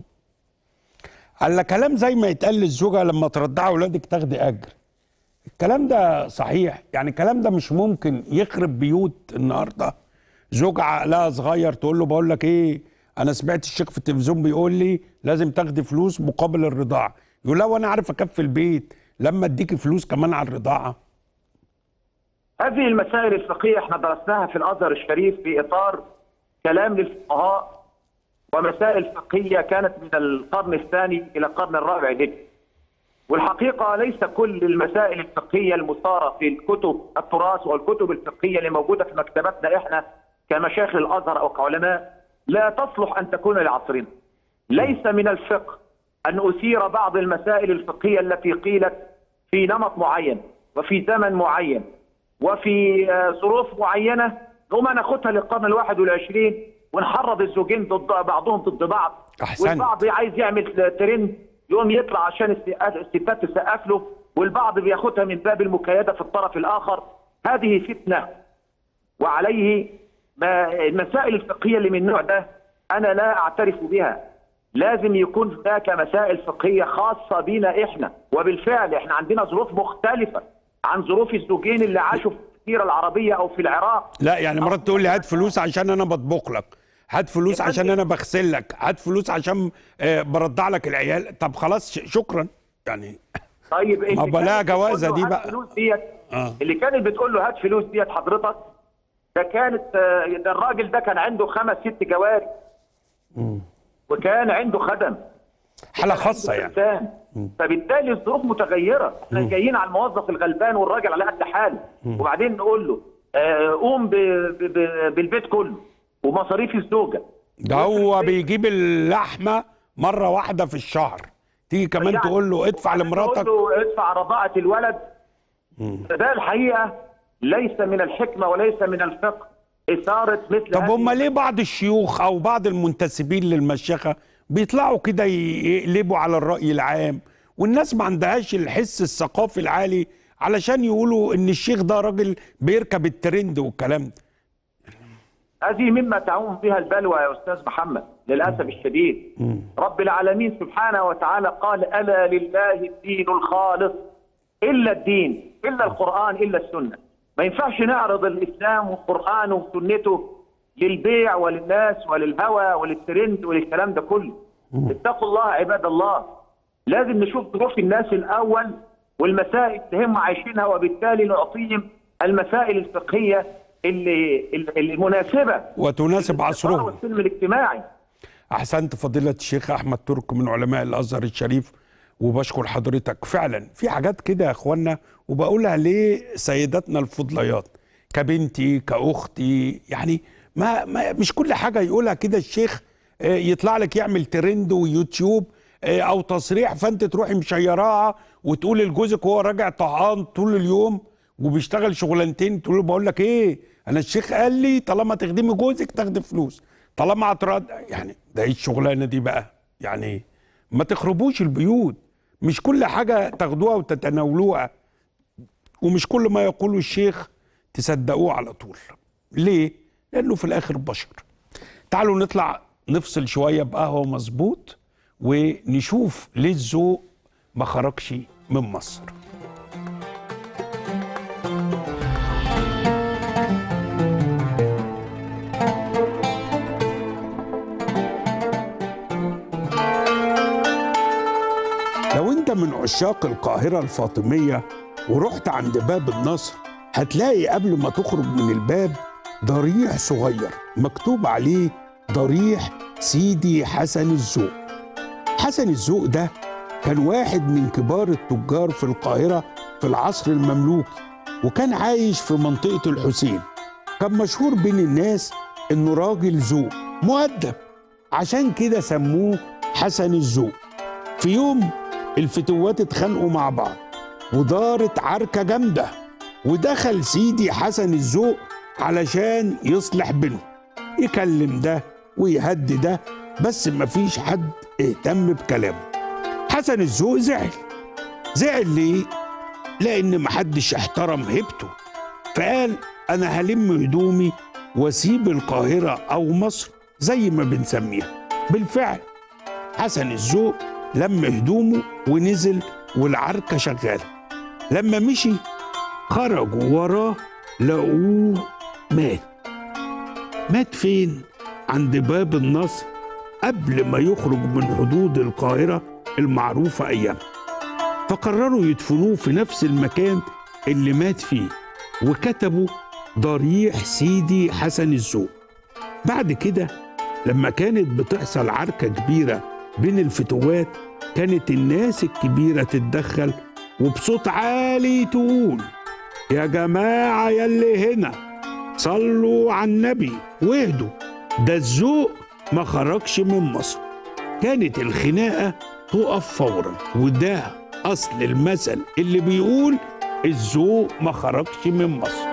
على كلام زي ما يتقال للزوجه لما ترضعي اولادك تاخدي اجر الكلام ده صحيح يعني الكلام ده مش ممكن يخرب بيوت النهارده زوجة عقلها صغير تقول له بقول لك ايه انا سمعت الشيخ في التلفزيون بيقول لي لازم تاخدي فلوس مقابل الرضاعه يقول لا وانا عارف اكفي البيت لما اديكي فلوس كمان على الرضاعه هذه المسائل الفقهيه احنا درسناها في الازهر الشريف في اطار كلام للفقهاء ومسائل فقهيه كانت من القرن الثاني الى القرن الرابع الهجري. والحقيقه ليس كل المسائل الفقهيه المثاره في الكتب التراث والكتب الفقهيه اللي موجوده في مكتباتنا احنا كمشايخ الازهر او كعلماء لا تصلح ان تكون لعصرنا. ليس من الفقه ان اثير بعض المسائل الفقهيه التي قيلت في نمط معين وفي زمن معين وفي آه، ظروف معينه نقوم ناخدها للقرن الواحد والعشرين ونحرض الزوجين ضد بعضهم ضد بعض أحسنت. والبعض عايز يعمل ترند يقوم يطلع عشان الس- الستات تسقف له والبعض بياخدها من باب المكايده في الطرف الاخر هذه فتنه وعليه ما المسائل الفقهيه اللي من النوع ده انا لا اعترف بها لازم يكون هناك مسائل فقهيه خاصه بنا احنا وبالفعل احنا عندنا ظروف مختلفه عن ظروف الزوجين اللي عاشوا في الجزيره العربيه او في العراق لا يعني مرات تقول لي هات فلوس عشان انا بطبخ لك هات فلوس يا عشان فندم. انا بغسل لك هات فلوس عشان آه، برضع لك العيال طب خلاص ش- شكرا يعني طيب اللي ما بلاها كانت بتقول جوازة له دي هات بقى. فلوس ديت آه. اللي كانت بتقول له هات فلوس ديت حضرتك ده كانت آه، ده الراجل ده كان عنده خمس ست جواري وكان عنده خدم حالة خاصة يعني إنسان. فبالتالي الظروف متغيره احنا جايين على الموظف الغلبان والراجل على قد حاله وبعدين نقول له آه، قوم ب- ب- ب- بالبيت كله ومصاريف الزوجه ده هو بيجيب اللحمة مرة واحدة في الشهر تيجي كمان يعني تقول له ادفع وبعدين لمراتك تقول له ادفع رضاعه الولد ده الحقيقه ليس من الحكمه وليس من الفقه اثاره مثل طب هذه هم ليه بعض الشيوخ او بعض المنتسبين للمشيخه بيطلعوا كده ي- يقلبوا على الراي العام والناس ما عندهاش الحس الثقافي العالي علشان يقولوا ان الشيخ ده راجل بيركب الترند والكلام ده هذه مما تعوم بها البلوى يا استاذ محمد للاسف الشديد رب العالمين سبحانه وتعالى قال الا لله الدين الخالص الا الدين الا القران الا السنه ما ينفعش نعرض الاسلام والقران وسنته للبيع وللناس وللهوى وللترند وللكلام ده كله اتقوا الله عباد الله لازم نشوف ظروف الناس الاول والمسائل اللي هم عايشينها وبالتالي نعطيهم المسائل الفقهيه اللي اللي المناسبه وتناسب عصرهم والسلم الاجتماعي احسنت فضيله الشيخ احمد ترك من علماء الازهر الشريف وبشكر حضرتك فعلا في حاجات كده يا اخوانا وبقولها لسيداتنا الفضليات كبنتي كاختي يعني ما, ما مش كل حاجه يقولها كده الشيخ آه، يطلع لك يعمل ترند ويوتيوب آه، او تصريح فانت تروحي مشيراها وتقولي لجوزك وهو راجع طهقان طول اليوم وبيشتغل شغلانتين تقول له بقول لك ايه انا الشيخ قال لي طالما تخدمي جوزك تاخدي فلوس طالما اعتراض يعني ده ايه الشغلانه دي بقى يعني ما تخربوش البيوت مش كل حاجه تاخدوها وتتناولوها ومش كل ما يقوله الشيخ تصدقوه على طول ليه لانه في الاخر بشر تعالوا نطلع نفصل شويه بقهوه مظبوط ونشوف ليه الذوق ما خرجش من مصر لو انت من عشاق القاهرة الفاطمية ورحت عند باب النصر هتلاقي قبل ما تخرج من الباب ضريح صغير مكتوب عليه ضريح سيدي حسن الذوق حسن الذوق ده كان واحد من كبار التجار في القاهرة في العصر المملوكي وكان عايش في منطقة الحسين كان مشهور بين الناس انه راجل ذوق مؤدب عشان كده سموه حسن الذوق في يوم الفتوات اتخانقوا مع بعض ودارت عركة جامدة ودخل سيدي حسن الذوق علشان يصلح بينهم يكلم ده ويهدي ده بس مفيش حد اهتم بكلامه حسن الذوق زعل زعل ليه لان محدش احترم هيبته فقال انا هلم هدومي واسيب القاهره او مصر زي ما بنسميها بالفعل حسن الذوق لم هدومه ونزل والعركه شغاله لما مشي خرجوا وراه لقوه مات مات فين عند باب النصر قبل ما يخرج من حدود القاهره المعروفه ايامها فقرروا يدفنوه في نفس المكان اللي مات فيه وكتبوا ضريح سيدي حسن الذوق بعد كده لما كانت بتحصل عركة كبيرة بين الفتوات كانت الناس الكبيرة تتدخل وبصوت عالي تقول يا جماعة يلي هنا صلوا على النبي واهدوا ده الذوق ما خرجش من مصر كانت الخناقة تقف فورا وده أصل المثل اللي بيقول الذوق ما خرجش من مصر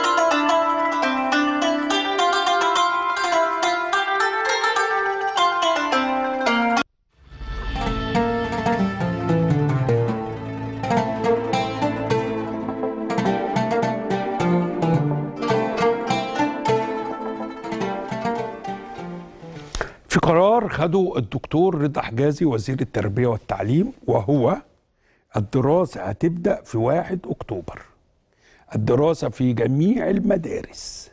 في قرار خده الدكتور رضا حجازي وزير التربية والتعليم وهو الدراسة هتبدأ في 1 أكتوبر الدراسة في جميع المدارس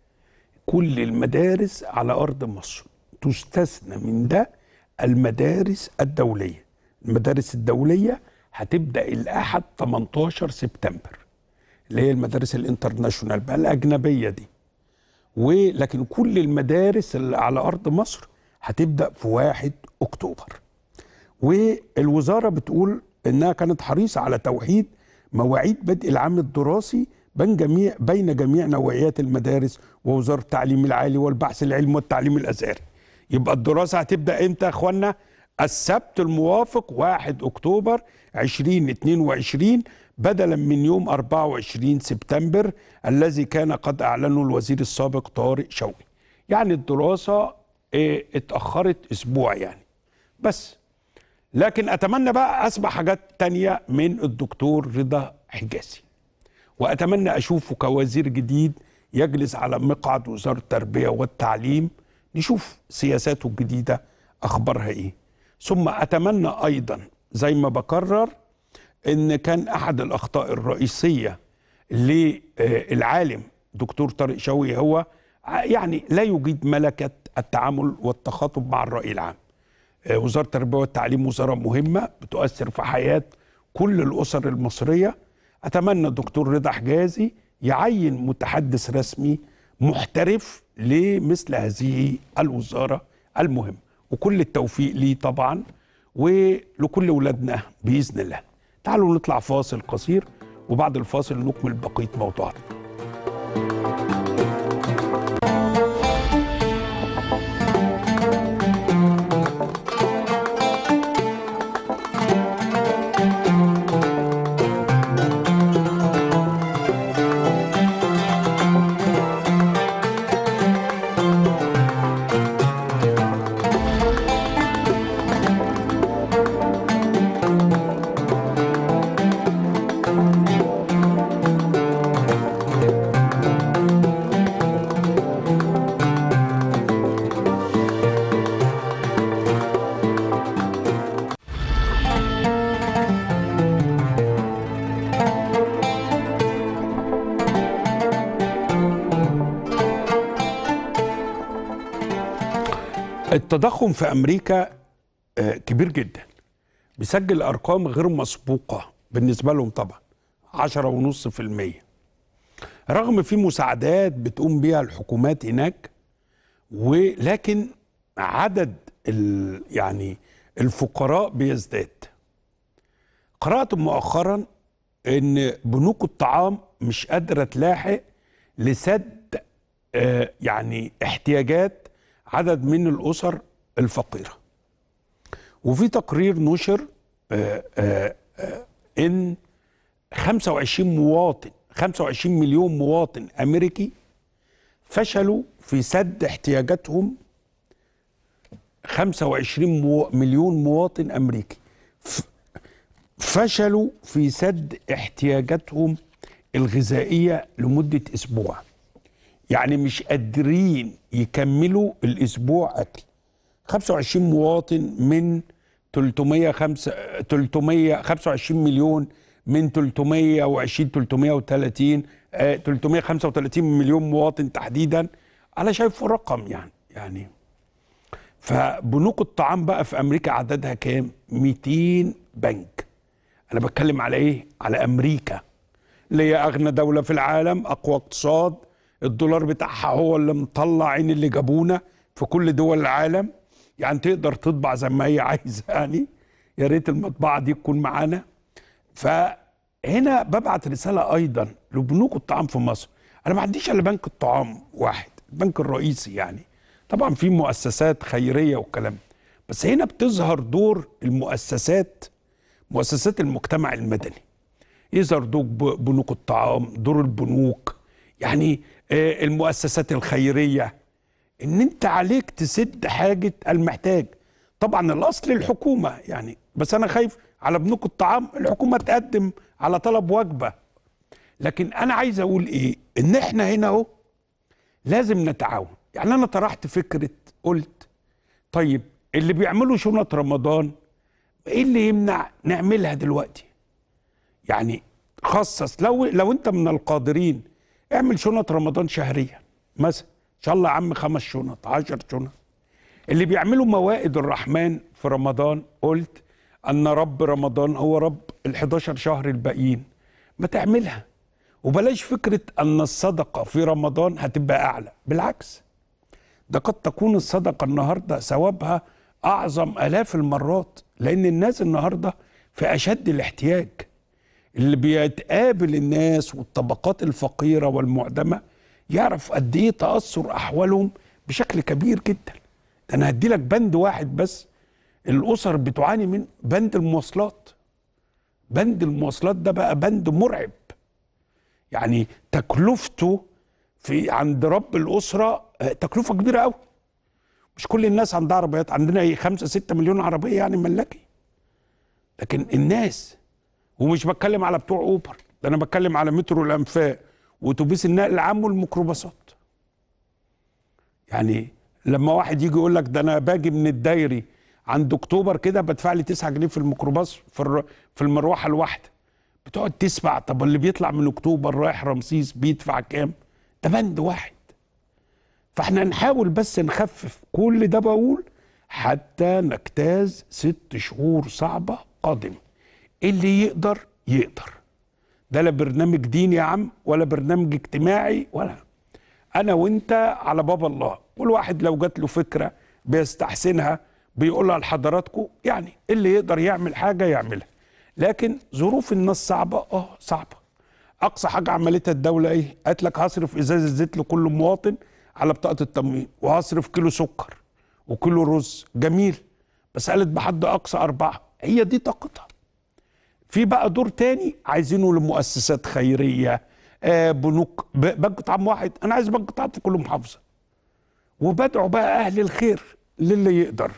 كل المدارس على أرض مصر تستثنى من ده المدارس الدولية المدارس الدولية هتبدأ الأحد 18 سبتمبر اللي هي المدارس الانترناشونال بقى الأجنبية دي ولكن كل المدارس اللي على أرض مصر هتبدأ في 1 أكتوبر والوزارة بتقول إنها كانت حريصة على توحيد مواعيد بدء العام الدراسي بين جميع بين جميع نوعيات المدارس ووزارة التعليم العالي والبحث العلمي والتعليم الأزهري يبقى الدراسة هتبدأ إمتى يا إخوانا؟ السبت الموافق 1 أكتوبر 2022 بدلا من يوم 24 سبتمبر الذي كان قد أعلنه الوزير السابق طارق شوقي يعني الدراسة اه اتأخرت أسبوع يعني بس لكن أتمنى بقى أسمع حاجات تانية من الدكتور رضا حجازي وأتمنى أشوفه كوزير جديد يجلس على مقعد وزارة التربية والتعليم نشوف سياساته الجديدة أخبارها إيه ثم أتمنى أيضا زي ما بكرر ان كان احد الاخطاء الرئيسيه للعالم دكتور طارق شوقي هو يعني لا يجيد ملكه التعامل والتخاطب مع الراي العام وزاره التربيه والتعليم وزاره مهمه بتؤثر في حياه كل الاسر المصريه اتمنى الدكتور رضا حجازي يعين متحدث رسمي محترف لمثل هذه الوزاره المهمه وكل التوفيق ليه طبعا ولكل ولادنا باذن الله تعالوا نطلع فاصل قصير وبعد الفاصل نكمل بقيه موضوعنا التضخم في امريكا كبير جدا بيسجل ارقام غير مسبوقه بالنسبه لهم طبعا 10.5% رغم في مساعدات بتقوم بها الحكومات هناك ولكن عدد ال يعني الفقراء بيزداد قرات مؤخرا ان بنوك الطعام مش قادره تلاحق لسد آه يعني احتياجات عدد من الاسر الفقيره وفي تقرير نشر آآ آآ ان 25 مواطن 25 مليون مواطن امريكي فشلوا في سد احتياجاتهم 25 مو مليون مواطن امريكي فشلوا في سد احتياجاتهم الغذائيه لمده اسبوع يعني مش قادرين يكملوا الاسبوع اكل 25 مواطن من 305 325 مليون من 320 330 آه، 335 مليون مواطن تحديدا انا شايفه رقم يعني يعني فبنوك الطعام بقى في امريكا عددها كام 200 بنك انا بتكلم على ايه على امريكا اللي هي اغنى دوله في العالم اقوى اقتصاد الدولار بتاعها هو اللي مطلع عين اللي جابونا في كل دول العالم يعني تقدر تطبع زي ما هي عايزه يعني يا ريت المطبعه دي تكون معانا فهنا ببعت رساله ايضا لبنوك الطعام في مصر انا ما عنديش الا بنك الطعام واحد البنك الرئيسي يعني طبعا في مؤسسات خيريه والكلام ده. بس هنا بتظهر دور المؤسسات مؤسسات المجتمع المدني يظهر دور ب- بنوك الطعام دور البنوك يعني آه، المؤسسات الخيريه ان انت عليك تسد حاجه المحتاج طبعا الاصل الحكومه يعني بس انا خايف على بنوك الطعام الحكومه تقدم على طلب وجبه لكن انا عايز اقول ايه ان احنا هنا اهو لازم نتعاون يعني انا طرحت فكره قلت طيب اللي بيعملوا شنط رمضان ايه اللي يمنع نعملها دلوقتي يعني خصص لو لو انت من القادرين اعمل شنط رمضان شهريا مثلا ان شاء الله يا عم خمس شنط عشر شنط اللي بيعملوا موائد الرحمن في رمضان قلت ان رب رمضان هو رب ال11 شهر الباقيين ما تعملها وبلاش فكره ان الصدقه في رمضان هتبقى اعلى بالعكس ده قد تكون الصدقه النهارده ثوابها اعظم الاف المرات لان الناس النهارده في اشد الاحتياج اللي بيتقابل الناس والطبقات الفقيره والمعدمه يعرف قد ايه تاثر احوالهم بشكل كبير جدا ده انا هدي لك بند واحد بس الاسر بتعاني من بند المواصلات بند المواصلات ده بقى بند مرعب يعني تكلفته في عند رب الاسره آه، تكلفه كبيره قوي مش كل الناس عندها عربيات عندنا ايه 5 6 مليون عربيه يعني ملاكي لكن الناس ومش بتكلم على بتوع اوبر ده انا بتكلم على مترو الانفاق واتوبيس النقل العام والميكروباصات يعني لما واحد يجي يقول لك ده انا باجي من الدايري عند اكتوبر كده بدفع لي 9 جنيه في الميكروباص في الر- في المروحه الواحده بتقعد تسمع طب اللي بيطلع من اكتوبر رايح رمسيس بيدفع كام ده بند واحد فاحنا نحاول بس نخفف كل ده بقول حتى نجتاز ست شهور صعبة قادمة اللي يقدر يقدر ده لا برنامج ديني يا عم ولا برنامج اجتماعي ولا انا وانت على باب الله كل واحد لو جات له فكرة بيستحسنها بيقولها لحضراتكم يعني اللي يقدر يعمل حاجة يعملها لكن ظروف الناس صعبة اه صعبة اقصى حاجه عملتها الدوله ايه قالت لك هصرف ازازه زيت لكل مواطن على بطاقه التموين وهصرف كيلو سكر وكيلو رز جميل بس قالت بحد اقصى اربعه هي دي طاقتها في بقى دور تاني عايزينه لمؤسسات خيريه آه بنوك ب- بنك طعام واحد انا عايز بنك طعام في كل محافظه وبدعو بقى اهل الخير للي يقدر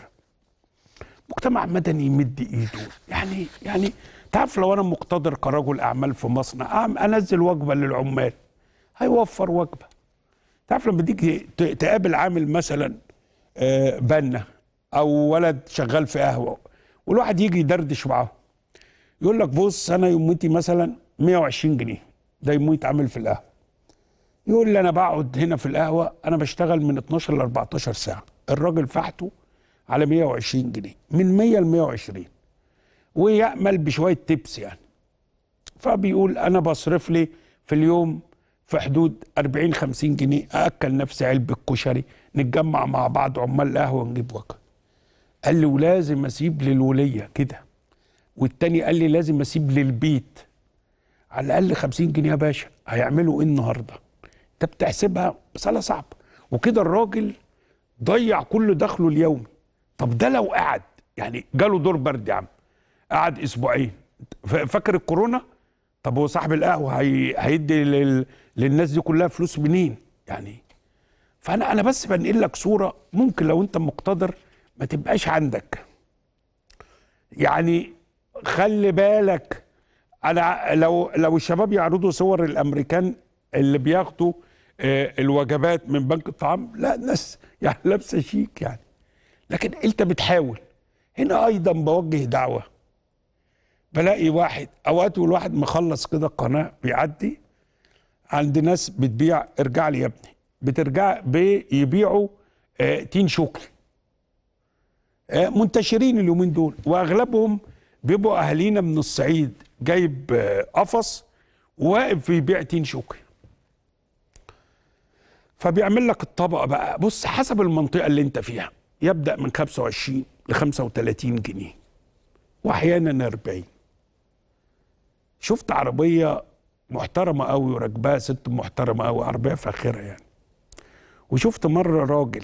مجتمع مدني يمد ايده يعني يعني تعرف لو انا مقتدر كرجل اعمال في مصنع أعم- انزل وجبه للعمال هيوفر وجبه تعرف لما تيجي ت- تقابل عامل مثلا آه، بنا او ولد شغال في قهوه والواحد يجي يدردش معاه يقول لك بص انا يوميتي مثلا 120 جنيه ده يوميت عامل في القهوه يقول لي انا بقعد هنا في القهوه انا بشتغل من 12 ل 14 ساعه الراجل فحته على 120 جنيه من 100 ل 120 ويأمل بشويه تبس يعني فبيقول انا بصرف لي في اليوم في حدود 40 50 جنيه اكل نفسي علبه كشري نتجمع مع بعض عمال قهوه ونجيب وجبه قال لي ولازم اسيب للوليه كده والتاني قال لي لازم اسيب للبيت على الاقل 50 جنيه يا باشا هيعملوا ايه النهارده انت بتحسبها مساله صعبه وكده الراجل ضيع كل دخله اليومي طب ده لو قعد يعني جاله دور برد يا عم قعد اسبوعين ف- فاكر الكورونا طب هو صاحب القهوه هي... هيدي لل... للناس دي كلها فلوس منين يعني فانا انا بس بنقل لك صوره ممكن لو انت مقتدر ما تبقاش عندك يعني خلي بالك انا لو لو الشباب يعرضوا صور الامريكان اللي بياخدوا آه، الوجبات من بنك الطعام لا ناس يعني لابسه شيك يعني لكن انت بتحاول هنا ايضا بوجه دعوه بلاقي واحد اوقات الواحد مخلص كده القناه بيعدي عند ناس بتبيع ارجع لي يا ابني بترجع بيبيعوا آه، تين شوكي آه، منتشرين اليومين دول واغلبهم بيبقوا اهالينا من الصعيد جايب آه، قفص وواقف بيبيع تين شوكي فبيعمل لك الطبقه بقى بص حسب المنطقه اللي انت فيها يبدا من 25 ل 35 جنيه واحيانا 40 شفت عربيه محترمه قوي وراكباها ست محترمه قوي عربيه فاخره يعني وشفت مره راجل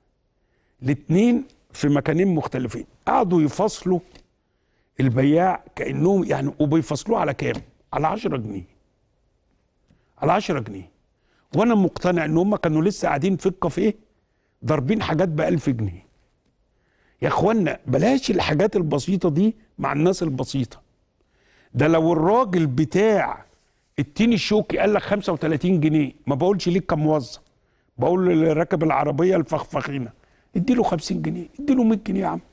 الاتنين في مكانين مختلفين قعدوا يفصلوا البياع كانهم يعني وبيفصلوه على كام؟ على 10 جنيه على 10 جنيه وانا مقتنع ان هم كانوا لسه قاعدين في الكافيه ضاربين حاجات ب 1000 جنيه يا اخوانا بلاش الحاجات البسيطه دي مع الناس البسيطه ده لو الراجل بتاع التين الشوكي قال لك 35 جنيه ما بقولش ليك كموظف بقول اللي راكب العربيه الفخفخينه اديله 50 جنيه اديله 100 جنيه يا عم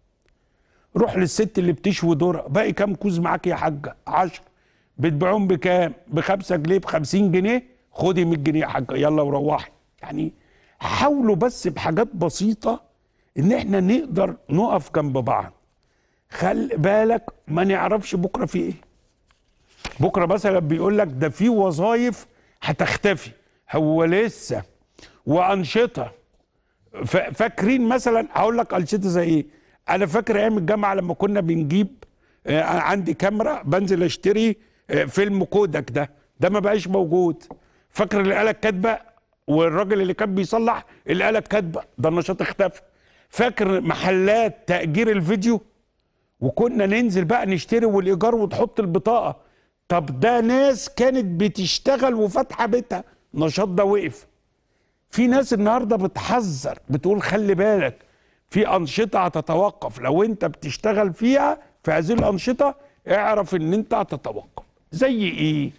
روح للست اللي بتشوي ذره باقي كام كوز معاك يا حاجه 10 بتبيعهم بكام ب 5 جنيه ب 50 جنيه خدي 100 جنيه يا حاجه يلا وروحي يعني حاولوا بس بحاجات بسيطه ان احنا نقدر نقف جنب بعض خلي بالك ما نعرفش بكره في ايه بكره مثلا بيقول لك ده في وظايف هتختفي هو لسه وانشطه ف- فاكرين مثلا هقول لك انشطه زي ايه انا فاكر ايام الجامعه لما كنا بنجيب آه، أنا عندي كاميرا بنزل اشتري آه، فيلم كودك ده ده ما بقاش موجود فاكر الاله الكاتبه والراجل اللي كان بيصلح الاله الكاتبه ده النشاط اختفى فاكر محلات تاجير الفيديو وكنا ننزل بقى نشتري والايجار وتحط البطاقه طب ده ناس كانت بتشتغل وفاتحه بيتها النشاط ده وقف في ناس النهارده بتحذر بتقول خلي بالك في انشطه هتتوقف لو انت بتشتغل فيها في هذه الانشطه اعرف ان انت هتتوقف زي ايه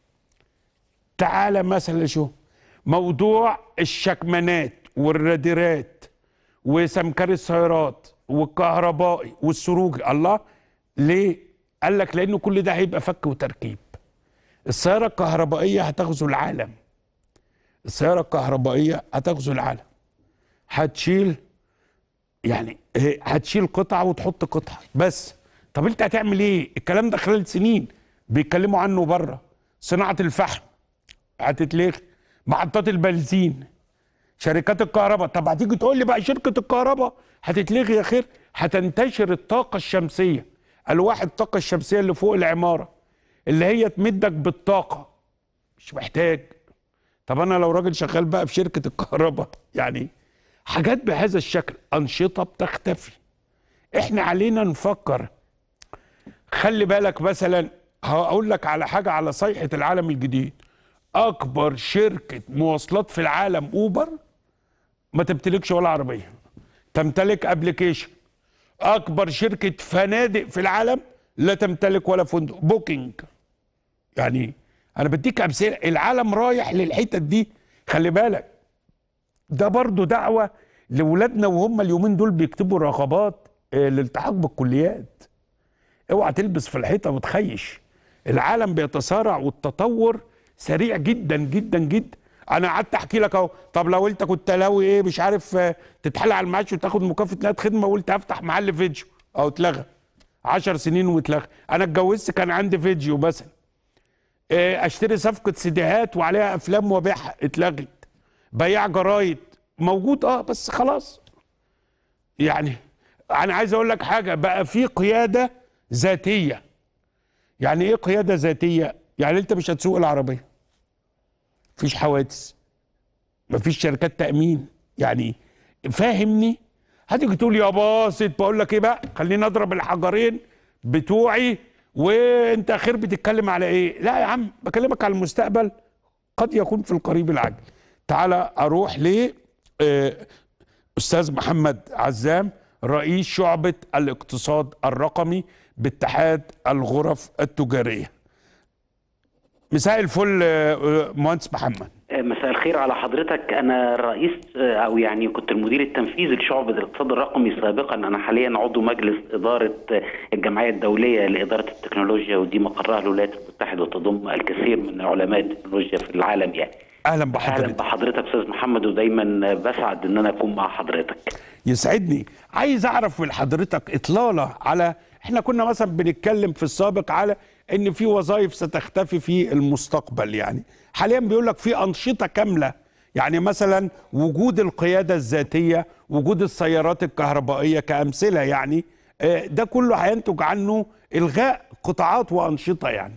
تعالى مثلا شو موضوع الشكمانات والراديرات وسمكري السيارات والكهربائي والسروج الله ليه قال لك لانه كل ده هيبقى فك وتركيب السياره الكهربائيه هتغزو العالم السياره الكهربائيه هتغزو العالم هتشيل يعني إيه، هتشيل قطعه وتحط قطعه بس طب انت هتعمل ايه الكلام ده خلال سنين بيتكلموا عنه بره صناعه الفحم هتتلغي محطات البنزين شركات الكهرباء طب هتيجي تقول لي بقى شركه الكهرباء هتتلغي يا خير هتنتشر الطاقه الشمسيه الواح الطاقه الشمسيه اللي فوق العماره اللي هي تمدك بالطاقه مش محتاج طب انا لو راجل شغال بقى في شركه الكهرباء يعني حاجات بهذا الشكل انشطه بتختفي احنا علينا نفكر خلي بالك مثلا هقول لك على حاجه على صيحه العالم الجديد اكبر شركه مواصلات في العالم اوبر ما تمتلكش ولا عربيه تمتلك ابلكيشن اكبر شركه فنادق في العالم لا تمتلك ولا فندق بوكينج يعني انا بديك امثله العالم رايح للحتت دي خلي بالك ده برضو دعوه لاولادنا وهم اليومين دول بيكتبوا رغبات آه، للالتحاق بالكليات اوعى تلبس في الحيطه وتخيش العالم بيتسارع والتطور سريع جدا جدا جدا انا قعدت احكي لك اهو طب لو انت كنت لاوي ايه مش عارف آه، تتحل على المعاش وتاخد مكافاه نهايه خدمه وقلت هفتح محل فيديو او اتلغى 10 سنين واتلغى انا اتجوزت كان عندي فيديو مثلا آه، اشتري صفقه سيديهات وعليها افلام وابيعها اتلغت بياع جرايد موجود اه بس خلاص يعني انا عايز اقول لك حاجه بقى في قياده ذاتيه يعني ايه قياده ذاتيه يعني انت مش هتسوق العربيه مفيش حوادث مفيش شركات تامين يعني فاهمني هتيجي تقول يا باسط بقول لك ايه بقى خليني اضرب الحجرين بتوعي وانت اخير بتتكلم على ايه لا يا عم بكلمك على المستقبل قد يكون في القريب العاجل تعالى اروح ل آه، استاذ محمد عزام رئيس شعبة الاقتصاد الرقمي باتحاد الغرف التجاريه مساء الفل آه، مهندس محمد مساء الخير على حضرتك انا رئيس او يعني كنت المدير التنفيذي لشعبة الاقتصاد الرقمي سابقا انا حاليا عضو مجلس اداره الجمعيه الدوليه لاداره التكنولوجيا ودي مقرها الولايات المتحده وتضم الكثير من علماء التكنولوجيا في العالم يعني اهلا اهلا بحضرتك بحضرتك استاذ محمد ودايما بسعد ان انا اكون مع حضرتك يسعدني عايز اعرف من حضرتك اطلاله على احنا كنا مثلا بنتكلم في السابق على ان في وظائف ستختفي في المستقبل يعني حاليا بيقول لك في انشطه كامله يعني مثلا وجود القياده الذاتيه وجود السيارات الكهربائيه كامثله يعني آه، ده كله هينتج عنه الغاء قطاعات وانشطه يعني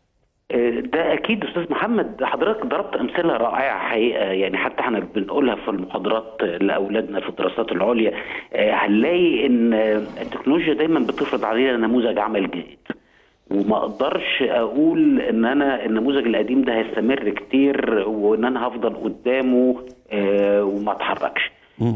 ده اكيد استاذ محمد حضرتك ضربت امثله رائعه حقيقه يعني حتى احنا بنقولها في المحاضرات لاولادنا في الدراسات العليا آه، هنلاقي ان التكنولوجيا دايما بتفرض علينا نموذج عمل جديد وما اقدرش اقول ان انا النموذج القديم ده هيستمر كتير وان انا هفضل قدامه آه، وما اتحركش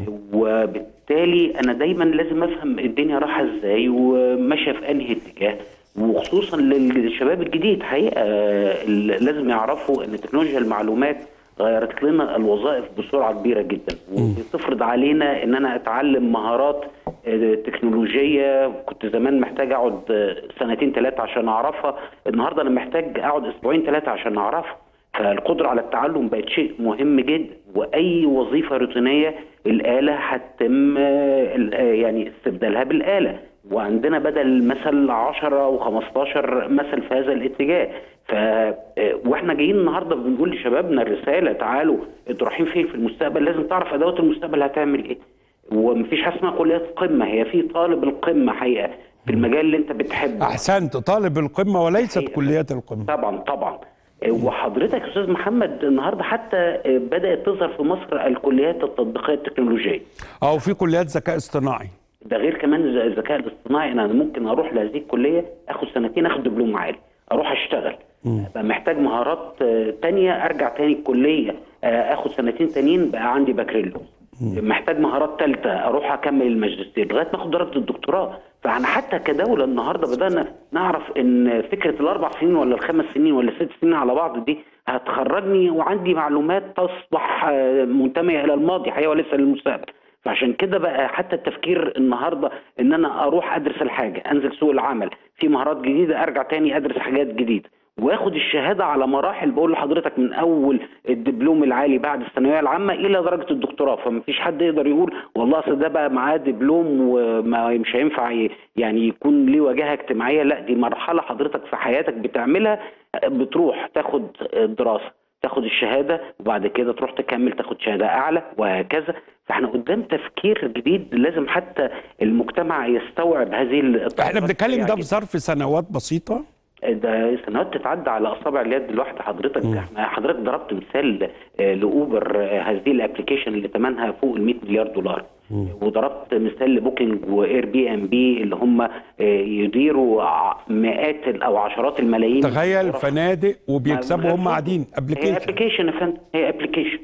وبالتالي انا دايما لازم افهم الدنيا رايحه ازاي وماشيه في انهي اتجاه وخصوصا للشباب الجديد حقيقه آه، لازم يعرفوا ان تكنولوجيا المعلومات غيرت لنا الوظائف بسرعه كبيره جدا وبتفرض اسبوعين ان انا اتعلم مهارات آه، تكنولوجيه كنت زمان محتاج اقعد آه، سنتين ثلاثه عشان اعرفها النهارده انا محتاج اقعد اسبوعين ثلاثه عشان اعرفها فالقدره على التعلم بقت شيء مهم جدا واي وظيفه روتينيه الاله هتم آه، ال- آه، يعني استبدالها بالاله وعندنا بدل مثل 10 و15 مثل في هذا الاتجاه ف آه، واحنا جايين النهارده بنقول لشبابنا الرساله تعالوا انتوا رايحين فين في المستقبل لازم تعرف ادوات المستقبل هتعمل ايه ومفيش حاجه اسمها كليات قمه هي في طالب القمه حقيقه في المجال اللي انت بتحبه احسنت طالب القمه وليست حقيقة. كليات القمه طبعا طبعا وحضرتك يا استاذ محمد النهارده حتى بدات تظهر في مصر الكليات التطبيقيه التكنولوجيه او في كليات ذكاء اصطناعي ده غير كمان الذ- الذكاء الاصطناعي انا ممكن اروح لهذه الكليه اخد سنتين اخد دبلوم عالي اروح اشتغل ابقى محتاج مهارات آه، تانية ارجع تاني الكليه آه، اخد سنتين تانيين بقى عندي بكالوريوس محتاج مهارات ثالثه اروح اكمل الماجستير لغايه ما اخد درجه الدكتوراه فاحنا حتى كدوله النهارده بدانا نعرف ان فكره الاربع سنين ولا الخمس سنين ولا الست سنين على بعض دي هتخرجني وعندي معلومات تصبح آه، منتميه الى الماضي حقيقه وليس للمستقبل فعشان كده بقى حتى التفكير النهارده ان انا اروح ادرس الحاجه انزل سوق العمل في مهارات جديده ارجع تاني ادرس حاجات جديده واخد الشهاده على مراحل بقول لحضرتك من اول الدبلوم العالي بعد الثانويه العامه الى درجه الدكتوراه فمفيش حد يقدر يقول والله اصل ده بقى معاه دبلوم وما مش هينفع ي- يعني يكون ليه واجهه اجتماعيه لا دي مرحله حضرتك في حياتك بتعملها بتروح تاخد دراسه تاخد الشهاده وبعد كده تروح تكمل تاخد شهاده اعلى وهكذا فاحنا قدام تفكير جديد لازم حتى المجتمع يستوعب هذه التغيرات احنا بنتكلم ده السريعة في ظرف سنوات بسيطه ده سنوات تتعدى على اصابع اليد الواحده حضرتك احنا حضرتك ضربت مثال آه، لاوبر آه، هذه الابلكيشن اللي ثمنها فوق ال 100 مليار دولار وضربت مثال لبوكينج واير بي ام بي اللي هم آه، يديروا ع- مئات ال- او عشرات الملايين تخيل الغرف. فنادق وبيكسبوا هم قاعدين هي ابلكيشن ابلكيشن يا فندم هي ابلكيشن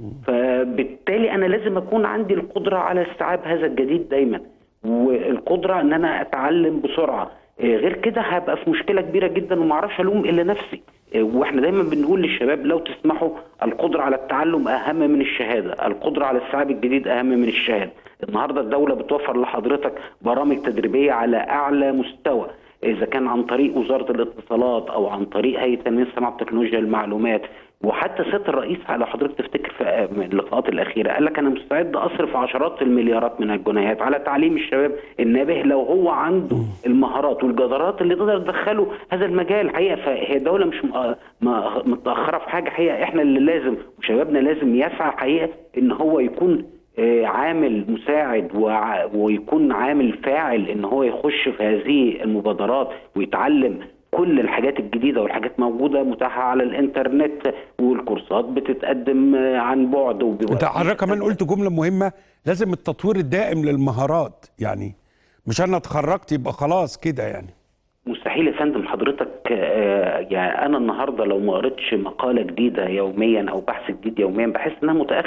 فبالتالي انا لازم اكون عندي القدره على استيعاب هذا الجديد دايما والقدره ان انا اتعلم بسرعه إيه غير كده هبقى في مشكله كبيره جدا وما اعرفش الوم الا نفسي إيه واحنا دايما بنقول للشباب لو تسمحوا القدره على التعلم اهم من الشهاده القدره على استيعاب الجديد اهم من الشهاده النهارده الدوله بتوفر لحضرتك برامج تدريبيه على اعلى مستوى اذا كان عن طريق وزاره الاتصالات او عن طريق هيئه تنميه صناعه تكنولوجيا المعلومات وحتى سياده الرئيس على حضرتك تفتكر في من اللقاءات الاخيره قال لك انا مستعد اصرف عشرات المليارات من الجنيهات على تعليم الشباب النابه لو هو عنده المهارات والجدارات اللي تقدر تدخله هذا المجال حقيقه فهي دوله مش م- م- متاخره في حاجه حقيقه احنا اللي لازم وشبابنا لازم يسعى حقيقه ان هو يكون آه، عامل مساعد وع- ويكون عامل فاعل ان هو يخش في هذه المبادرات ويتعلم كل الحاجات الجديده والحاجات موجوده متاحه على الانترنت والكورسات بتتقدم آه، عن بعد وبيبقى انت حضرتك كمان قلت جمله مهمه لازم التطوير الدائم للمهارات يعني مش انا اتخرجت يبقى خلاص كده يعني مستحيل يا فندم حضرتك آه، يعني انا النهارده لو ما قريتش مقاله جديده يوميا او بحث جديد يوميا بحس انها متاخر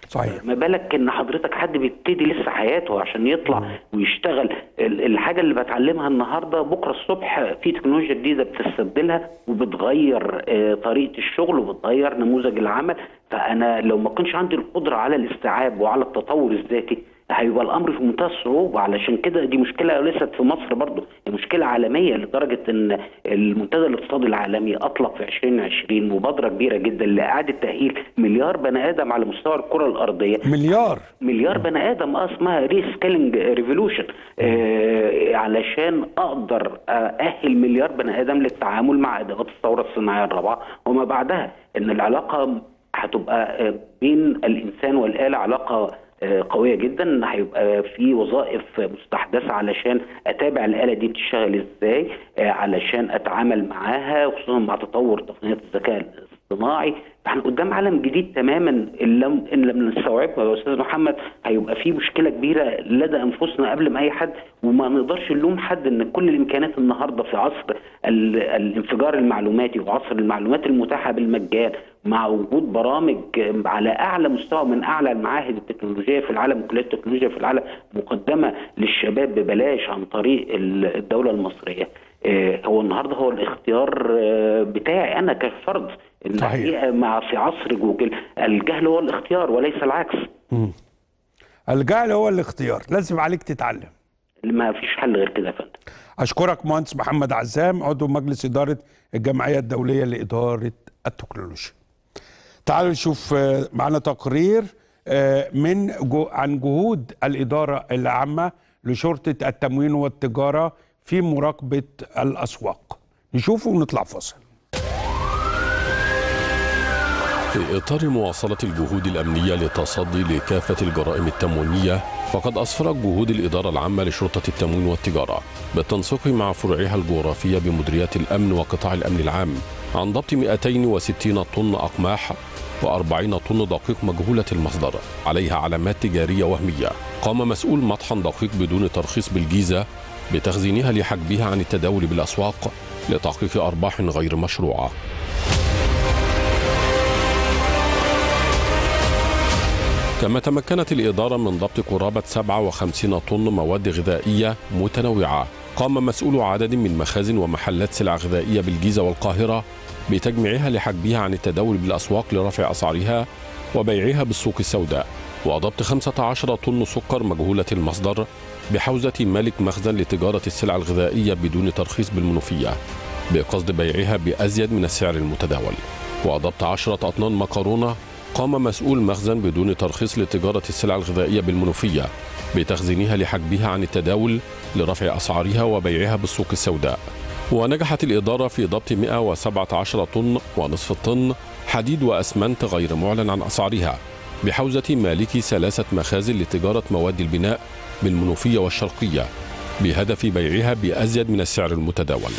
صحيح. ما بالك ان حضرتك حد بيبتدي لسه حياته عشان يطلع ويشتغل ال- الحاجه اللي بتعلمها النهارده بكره الصبح في تكنولوجيا جديده بتستبدلها وبتغير آه، طريقه الشغل وبتغير نموذج العمل فانا لو ما كنش عندي القدره على الاستيعاب وعلى التطور الذاتي هيبقى الامر في منتهى الصعوبه علشان كده دي مشكله ليست في مصر برضه هي مشكله عالميه لدرجه ان المنتدى الاقتصادي العالمي اطلق في 2020 مبادره كبيره جدا لاعاده تاهيل مليار بني ادم على مستوى الكره الارضيه مليار مليار بني ادم اه اسمها ريسكيلينج ريفولوشن آه علشان اقدر ااهل مليار بني ادم للتعامل مع ادوات الثوره الصناعيه الرابعه وما بعدها ان العلاقه هتبقى آه، بين الانسان والاله علاقه آه، قويه جدا هيبقى في وظائف مستحدثه علشان اتابع الاله دي بتشتغل ازاي آه، علشان اتعامل معاها خصوصا مع تطور تقنيات الذكاء الاصطناعي احنا قدام عالم جديد تماما ان لم ان لم نستوعبه يا استاذ محمد هيبقى في مشكله كبيره لدى انفسنا قبل ما اي حد وما نقدرش نلوم حد ان كل الامكانيات النهارده في عصر ال- الانفجار المعلوماتي وعصر المعلومات المتاحه بالمجان مع وجود برامج على اعلى مستوى من اعلى المعاهد التكنولوجيه في العالم وكليات التكنولوجيا في العالم مقدمه للشباب ببلاش عن طريق ال- الدوله المصريه آه، هو النهارده هو الاختيار آه، بتاعي انا كفرد إن صحيح. الحقيقة مع في عصر جوجل الجهل هو الاختيار وليس العكس الجهل هو الاختيار لازم عليك تتعلم ما فيش حل غير كده يا فندم اشكرك مهندس محمد عزام عضو مجلس اداره الجمعيه الدوليه لاداره التكنولوجيا تعالوا نشوف آه، معنا تقرير آه، من جو عن جهود الاداره العامه لشرطه التموين والتجاره في مراقبه الاسواق نشوفه ونطلع فاصل في إطار مواصلة الجهود الأمنية للتصدي لكافة الجرائم التموينية فقد أسفرت جهود الإدارة العامة لشرطة التموين والتجارة بالتنسيق مع فروعها الجغرافية بمديريات الأمن وقطاع الأمن العام عن ضبط 260 طن أقماح و40 طن دقيق مجهولة المصدر عليها علامات تجارية وهمية قام مسؤول مطحن دقيق بدون ترخيص بالجيزة بتخزينها لحجبها عن التداول بالأسواق لتحقيق أرباح غير مشروعة كما تمكنت الإدارة من ضبط قرابة 57 طن مواد غذائية متنوعة قام مسؤول عدد من مخازن ومحلات سلع غذائية بالجيزة والقاهرة بتجميعها لحجبها عن التداول بالأسواق لرفع أسعارها وبيعها بالسوق السوداء وضبط 15 طن سكر مجهولة المصدر بحوزة مالك مخزن لتجارة السلع الغذائية بدون ترخيص بالمنوفية بقصد بيعها بأزيد من السعر المتداول وضبط 10 أطنان مكرونة قام مسؤول مخزن بدون ترخيص لتجارة السلع الغذائية بالمنوفية بتخزينها لحجبها عن التداول لرفع أسعارها وبيعها بالسوق السوداء ونجحت الإدارة في ضبط 117 طن ونصف الطن حديد وأسمنت غير معلن عن أسعارها بحوزة مالكي ثلاثة مخازن لتجارة مواد البناء بالمنوفية والشرقية بهدف بيعها بأزيد من السعر المتداول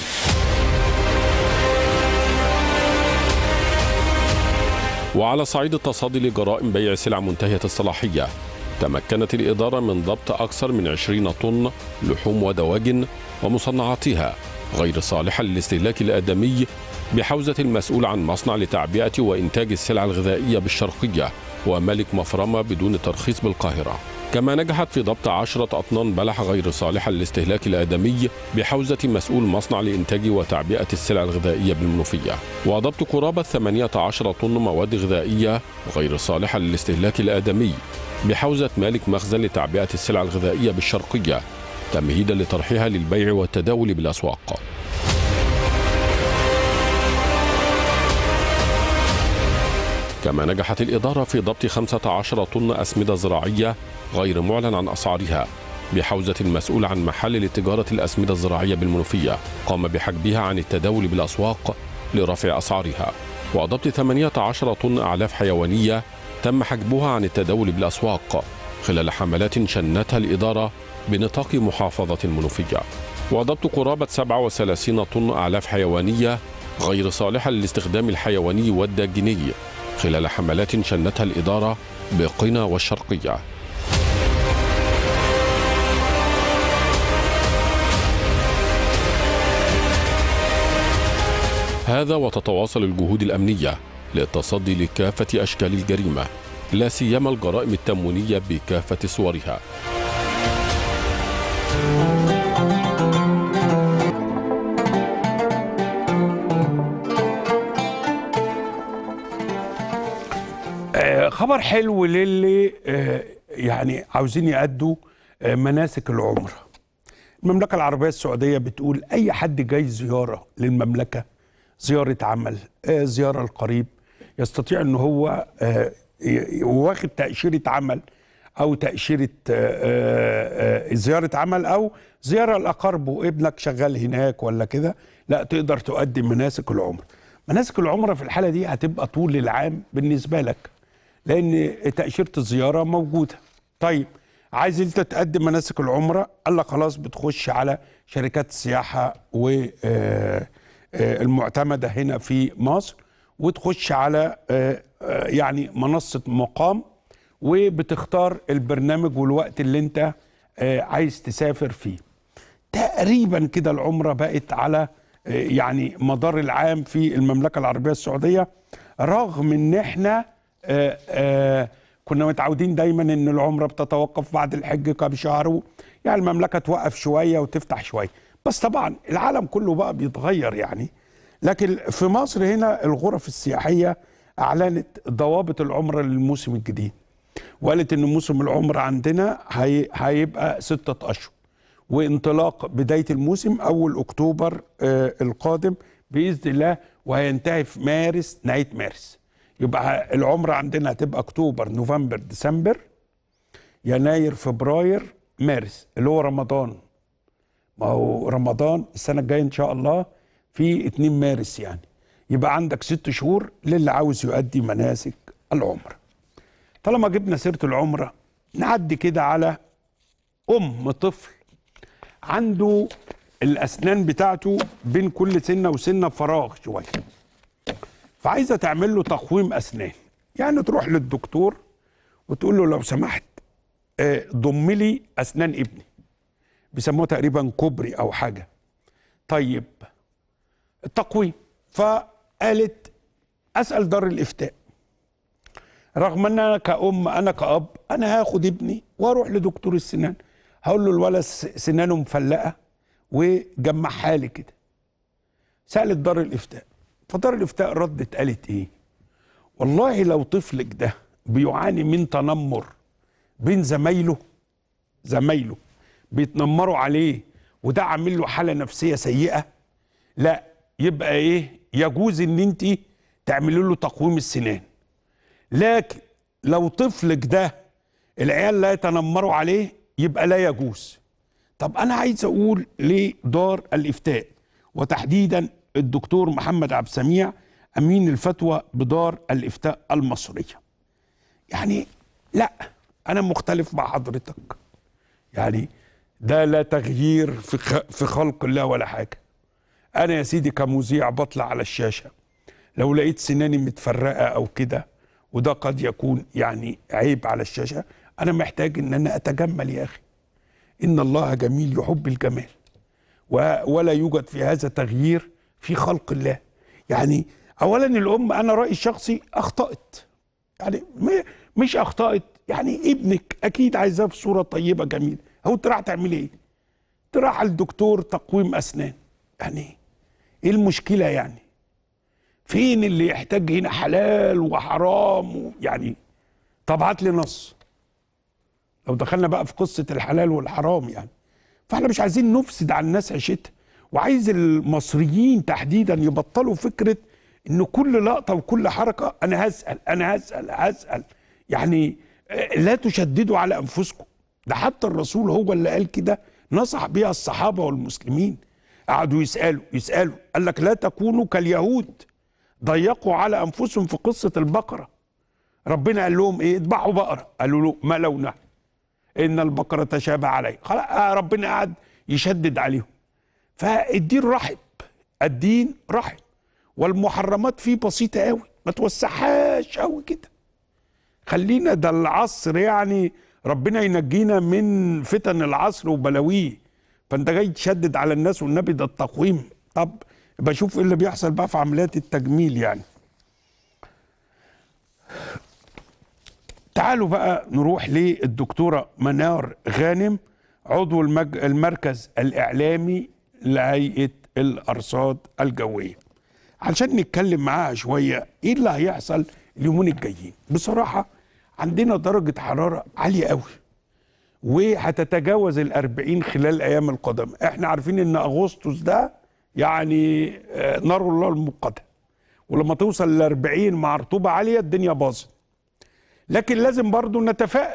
وعلى صعيد التصدي لجرائم بيع سلع منتهية الصلاحية تمكنت الإدارة من ضبط أكثر من 20 طن لحوم ودواجن ومصنعاتها غير صالحة للاستهلاك الآدمي بحوزة المسؤول عن مصنع لتعبئة وإنتاج السلع الغذائية بالشرقية وملك مفرمة بدون ترخيص بالقاهرة كما نجحت في ضبط عشرة أطنان بلح غير صالحة للاستهلاك الآدمي بحوزة مسؤول مصنع لإنتاج وتعبئة السلع الغذائية بالمنوفية وضبط قرابة 18 طن مواد غذائية غير صالحة للاستهلاك الآدمي بحوزة مالك مخزن لتعبئة السلع الغذائية بالشرقية تمهيدا لطرحها للبيع والتداول بالأسواق كما نجحت الإدارة في ضبط 15 طن أسمدة زراعية غير معلن عن أسعارها بحوزة المسؤول عن محل لتجارة الأسمدة الزراعية بالمنوفية قام بحجبها عن التداول بالأسواق لرفع أسعارها وضبط 18 طن أعلاف حيوانية تم حجبها عن التداول بالأسواق خلال حملات شنتها الإدارة بنطاق محافظة المنوفية وضبط قرابة 37 طن أعلاف حيوانية غير صالحة للاستخدام الحيواني والداجني خلال حملات شنتها الإدارة بقنا والشرقية هذا وتتواصل الجهود الأمنية للتصدي لكافة أشكال الجريمة لا سيما الجرائم التموينية بكافة صورها آه، خبر حلو للي آه، يعني عاوزين يأدوا آه، مناسك العمرة المملكة العربية السعودية بتقول أي حد جاي زيارة للمملكة زيارة عمل آه، زيارة القريب يستطيع أنه هو آه، ي- واخد تأشيرة عمل أو تأشيرة آه، آه، آه، زيارة عمل أو زيارة لأقاربه ابنك شغال هناك ولا كده لا تقدر تؤدي مناسك العمرة مناسك العمرة في الحالة دي هتبقى طول العام بالنسبة لك لان تاشيره الزياره موجوده طيب عايز انت تقدم مناسك العمره قال لك خلاص بتخش على شركات السياحه والمعتمده هنا في مصر وتخش على آه، آه، يعني منصه مقام وبتختار البرنامج والوقت اللي انت آه، عايز تسافر فيه تقريبا كده العمرة بقت على آه، يعني مدار العام في المملكة العربية السعودية رغم ان احنا آه، آه، كنا متعودين دايما ان العمرة بتتوقف بعد الحج كم شهر و- يعني المملكة توقف شوية وتفتح شوية بس طبعا العالم كله بقى بيتغير يعني لكن في مصر هنا الغرف السياحية اعلنت ضوابط العمرة للموسم الجديد وقالت ان موسم العمرة عندنا هي هيبقى ستة اشهر وانطلاق بدايه الموسم اول اكتوبر آه القادم باذن الله وهينتهي في مارس نهايه مارس يبقى العمره عندنا هتبقى اكتوبر نوفمبر ديسمبر يناير فبراير مارس اللي هو رمضان ما هو رمضان السنه الجايه ان شاء الله في 2 مارس يعني يبقى عندك ست شهور للي عاوز يؤدي مناسك العمره طالما جبنا سيره العمره نعدي كده على ام طفل عنده الاسنان بتاعته بين كل سنه وسنه فراغ شويه فعايزه تعمل له تقويم اسنان يعني تروح للدكتور وتقول له لو سمحت آه، ضم لي اسنان ابني بيسموه تقريبا كوبري او حاجه طيب التقويم فقالت اسال دار الافتاء رغم ان انا كأم انا كأب انا هاخد ابني واروح لدكتور السنان هقول له الولد س- سنانه مفلقه وجمعها لي كده سالت دار الافتاء فدار الافتاء ردت قالت ايه والله لو طفلك ده بيعاني من تنمر بين زمايله زمايله بيتنمروا عليه وده عامل له حاله نفسيه سيئه لا يبقى ايه يجوز ان انت تعملي له تقويم السنان لكن لو طفلك ده العيال لا يتنمروا عليه يبقى لا يجوز طب انا عايز اقول لدار الافتاء وتحديدا الدكتور محمد عبد السميع امين الفتوى بدار الافتاء المصريه يعني لا انا مختلف مع حضرتك يعني ده لا تغيير في خ- في خلق الله ولا حاجه انا يا سيدي كمذيع بطلع على الشاشه لو لقيت سناني متفرقه او كده وده قد يكون يعني عيب على الشاشه انا محتاج ان انا اتجمل يا اخي ان الله جميل يحب الجمال و- ولا يوجد في هذا تغيير في خلق الله يعني اولا الام انا رايي الشخصي اخطات يعني م- مش اخطات يعني ابنك اكيد عايزاه في صوره طيبه جميله هو انت راح تعمل ايه انت راح للدكتور تقويم اسنان يعني ايه المشكله يعني فين اللي يحتاج هنا حلال وحرام و- يعني طب هات لي نص لو دخلنا بقى في قصه الحلال والحرام يعني فاحنا مش عايزين نفسد على الناس عيشتها وعايز المصريين تحديدا يبطلوا فكره ان كل لقطه وكل حركه انا هسال انا هسال هسال يعني آه، لا تشددوا على انفسكم ده حتى الرسول هو اللي قال كده نصح بها الصحابه والمسلمين قعدوا يسالوا يسالوا قال لك لا تكونوا كاليهود ضيقوا على انفسهم في قصه البقره ربنا قال لهم ايه اذبحوا بقره قالوا له ما لونها ان البقره تشابه عليه خلاص آه، ربنا قعد يشدد عليهم فالدين رحب الدين رحب والمحرمات فيه بسيطه قوي ما توسعهاش قوي كده خلينا ده العصر يعني ربنا ينجينا من فتن العصر وبلاويه فانت جاي تشدد على الناس والنبي ده التقويم طب بشوف ايه اللي بيحصل بقى في عمليات التجميل يعني تعالوا بقى نروح للدكتورة منار غانم عضو المج... المركز الإعلامي لهيئة الأرصاد الجوية علشان نتكلم معاها شوية إيه اللي هيحصل اليومين الجايين بصراحة عندنا درجة حرارة عالية قوي وهتتجاوز الأربعين خلال الأيام القادمة احنا عارفين إن أغسطس ده يعني آه، نار الله الموقدة ولما توصل ل 40 مع رطوبة عالية الدنيا باظت لكن لازم برضو نتفائل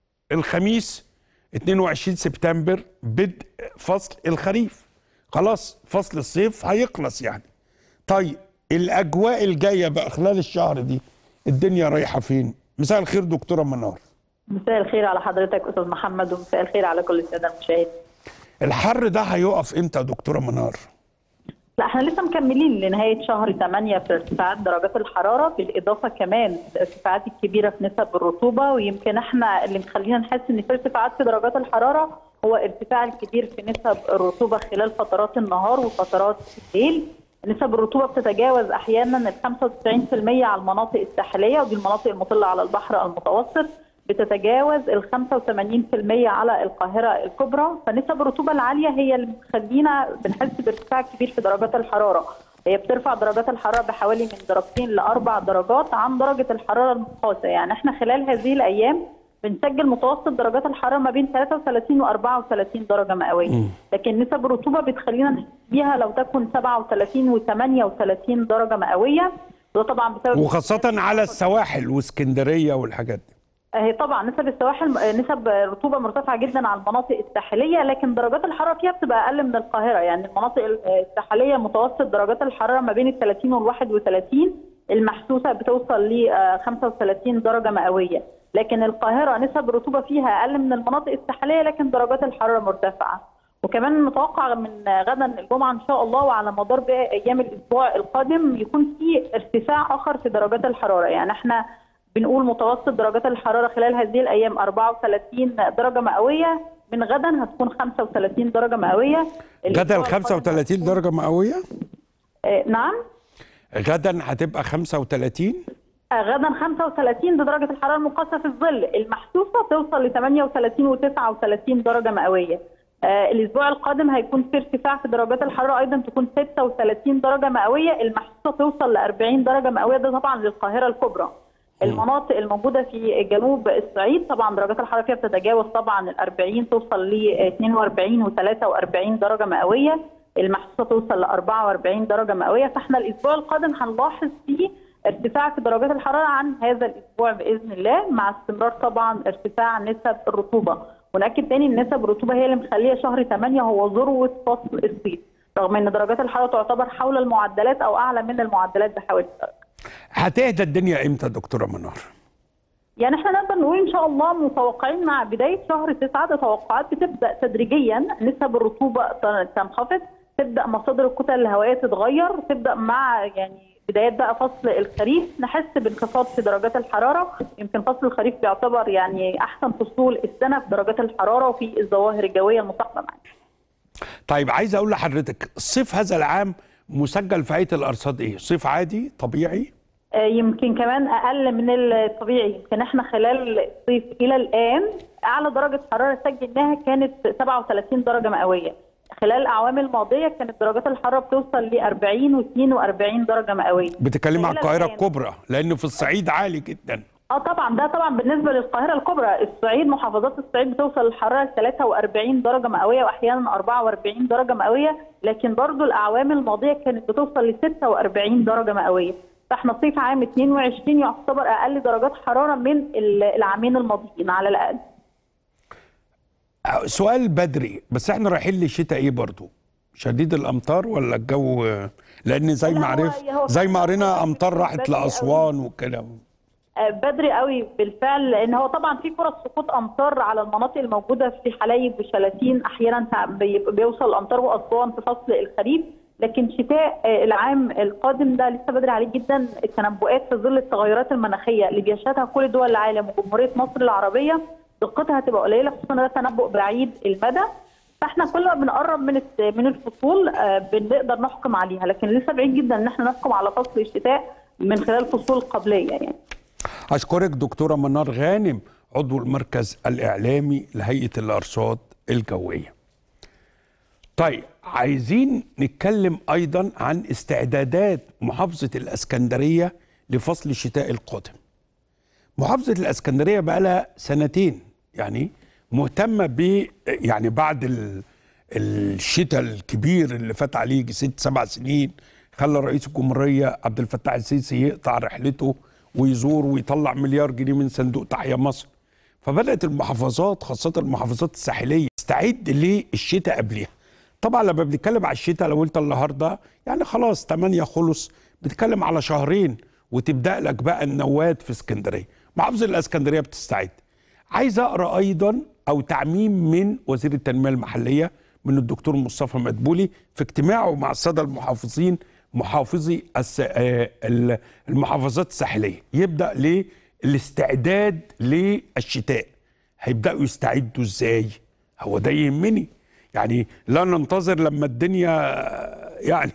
الخميس 22 سبتمبر بدء فصل الخريف خلاص فصل الصيف هيخلص يعني طيب الاجواء الجايه بقى خلال الشهر دي الدنيا رايحه فين مساء الخير دكتوره منار مساء الخير على حضرتك استاذ محمد ومساء الخير على كل الساده المشاهدين الحر ده هيقف امتى يا دكتوره منار لا احنا لسه مكملين لنهايه شهر 8 في ارتفاعات درجات الحراره بالاضافه كمان الارتفاعات الكبيره في نسب الرطوبه ويمكن احنا اللي مخلينا نحس ان في ارتفاعات في درجات الحراره هو ارتفاع الكبير في نسب الرطوبه خلال فترات النهار وفترات الليل نسب الرطوبه بتتجاوز احيانا ال 95% على المناطق الساحليه ودي المناطق المطله على البحر المتوسط بتتجاوز ال 85% على القاهره الكبرى فنسب الرطوبه العاليه هي اللي بتخلينا بنحس بارتفاع كبير في درجات الحراره هي بترفع درجات الحراره بحوالي من درجتين لاربع درجات عن درجه الحراره المقاسه يعني احنا خلال هذه الايام بنسجل متوسط درجات الحراره ما بين 33 و 34 درجه مئويه لكن نسب الرطوبه بتخلينا نحس بيها لو تكن 37 و 38 درجه مئويه وده طبعا بسبب وخاصه على السواحل واسكندريه والحاجات دي هي طبعا نسب السواحل نسب رطوبه مرتفعه جدا على المناطق الساحليه لكن درجات الحراره فيها بتبقى اقل من القاهره يعني المناطق الساحليه متوسط درجات الحراره ما بين ال 30 وال 31 المحسوسه بتوصل ل 35 درجه مئويه لكن القاهره نسب الرطوبه فيها اقل من المناطق الساحليه لكن درجات الحراره مرتفعه وكمان متوقع من غدا الجمعه ان شاء الله وعلى مدار باقي ايام الاسبوع القادم يكون في ارتفاع اخر في درجات الحراره يعني احنا بنقول متوسط درجات الحراره خلال هذه الايام 34 درجه مئويه من غدا هتكون 35 درجه مئويه غدا ال 35 درجه مئويه آه نعم غدا هتبقى 35 آه غدا 35 دي درجه الحراره المقاسه في الظل المحسوسه توصل ل 38 و 39 درجه مئويه آه الاسبوع القادم هيكون في ارتفاع في درجات الحراره ايضا تكون 36 درجه مئويه المحسوسه توصل ل 40 درجه مئويه ده طبعا للقاهره الكبرى المناطق الموجوده في جنوب الصعيد طبعا درجات الحراره فيها بتتجاوز طبعا ال 40 توصل ل 42 و 43 درجه مئويه المحسوسه توصل ل 44 درجه مئويه فاحنا الاسبوع القادم هنلاحظ فيه ارتفاع في درجات الحراره عن هذا الاسبوع باذن الله مع استمرار طبعا ارتفاع نسب الرطوبه وناكد تاني ان نسب الرطوبه هي اللي مخليه شهر 8 هو ذروه فصل الصيف رغم ان درجات الحراره تعتبر حول المعدلات او اعلى من المعدلات بحوالي درجه هتهدى الدنيا امتى دكتوره منار؟ يعني احنا نقدر نقول ان شاء الله متوقعين مع بدايه شهر 9 ده توقعات بتبدا تدريجيا نسب الرطوبه تنخفض تبدا مصادر الكتل الهوائيه تتغير تبدا مع يعني بدايات بقى فصل الخريف نحس بانخفاض في درجات الحراره يمكن فصل الخريف بيعتبر يعني احسن فصول السنه في درجات الحراره وفي الظواهر الجويه المصاحبه معاها. طيب عايز اقول لحضرتك الصيف هذا العام مسجل في هيئه الارصاد ايه؟ صيف عادي طبيعي؟ يمكن كمان اقل من الطبيعي يمكن احنا خلال الصيف الى الان اعلى درجه حراره سجلناها كانت 37 درجه مئويه خلال الاعوام الماضيه كانت درجات الحراره بتوصل ل 40 و42 درجه مئويه بتتكلم على القاهره الكبرى لانه في الصعيد عالي جدا اه طبعا ده طبعا بالنسبه للقاهره الكبرى الصعيد محافظات الصعيد بتوصل الحراره ل 43 درجه مئويه واحيانا 44 درجه مئويه لكن برضو الاعوام الماضيه كانت بتوصل ل 46 درجه مئويه فاحنا صيف عام 22 يعتبر اقل درجات حراره من العامين الماضيين على الاقل سؤال بدري بس احنا رايحين للشتاء ايه برضو شديد الامطار ولا الجو لان زي ما عرف زي ما قرينا امطار راحت لاسوان وكده بدري قوي بالفعل لان هو طبعا في فرص سقوط امطار على المناطق الموجوده في حلايب وشلاتين احيانا بيوصل الامطار واسوان في فصل الخريف لكن شتاء العام القادم ده لسه بدري عليه جدا التنبؤات في ظل التغيرات المناخيه اللي بيشهدها كل دول العالم وجمهوريه مصر العربيه دقتها هتبقى قليله خصوصا ده تنبؤ بعيد المدى فاحنا كل ما بنقرب من من الفصول بنقدر نحكم عليها لكن لسه بعيد جدا ان احنا نحكم على فصل الشتاء من خلال فصول قبليه يعني أشكرك دكتورة منار غانم عضو المركز الإعلامي لهيئة الأرصاد الجوية طيب عايزين نتكلم أيضا عن استعدادات محافظة الأسكندرية لفصل الشتاء القادم محافظة الأسكندرية بقى لها سنتين يعني مهتمة ب يعني بعد ال... الشتاء الكبير اللي فات عليه يجي ست سبع سنين خلى رئيس الجمهورية عبد الفتاح السيسي يقطع رحلته ويزور ويطلع مليار جنيه من صندوق تحيا مصر فبدأت المحافظات خاصة المحافظات الساحلية تستعد للشتاء قبلها طبعا لما بنتكلم على الشتاء لو انت النهارده يعني خلاص 8 خلص بتتكلم على شهرين وتبدا لك بقى النواد في اسكندريه محافظه الاسكندريه بتستعد عايز اقرا ايضا او تعميم من وزير التنميه المحليه من الدكتور مصطفى مدبولي في اجتماعه مع الساده المحافظين محافظي الس... آه، ال- المحافظات الساحليه يبدا للاستعداد للشتاء هيبداوا يستعدوا ازاي هو ده يهمني يعني لا ننتظر لما الدنيا يعني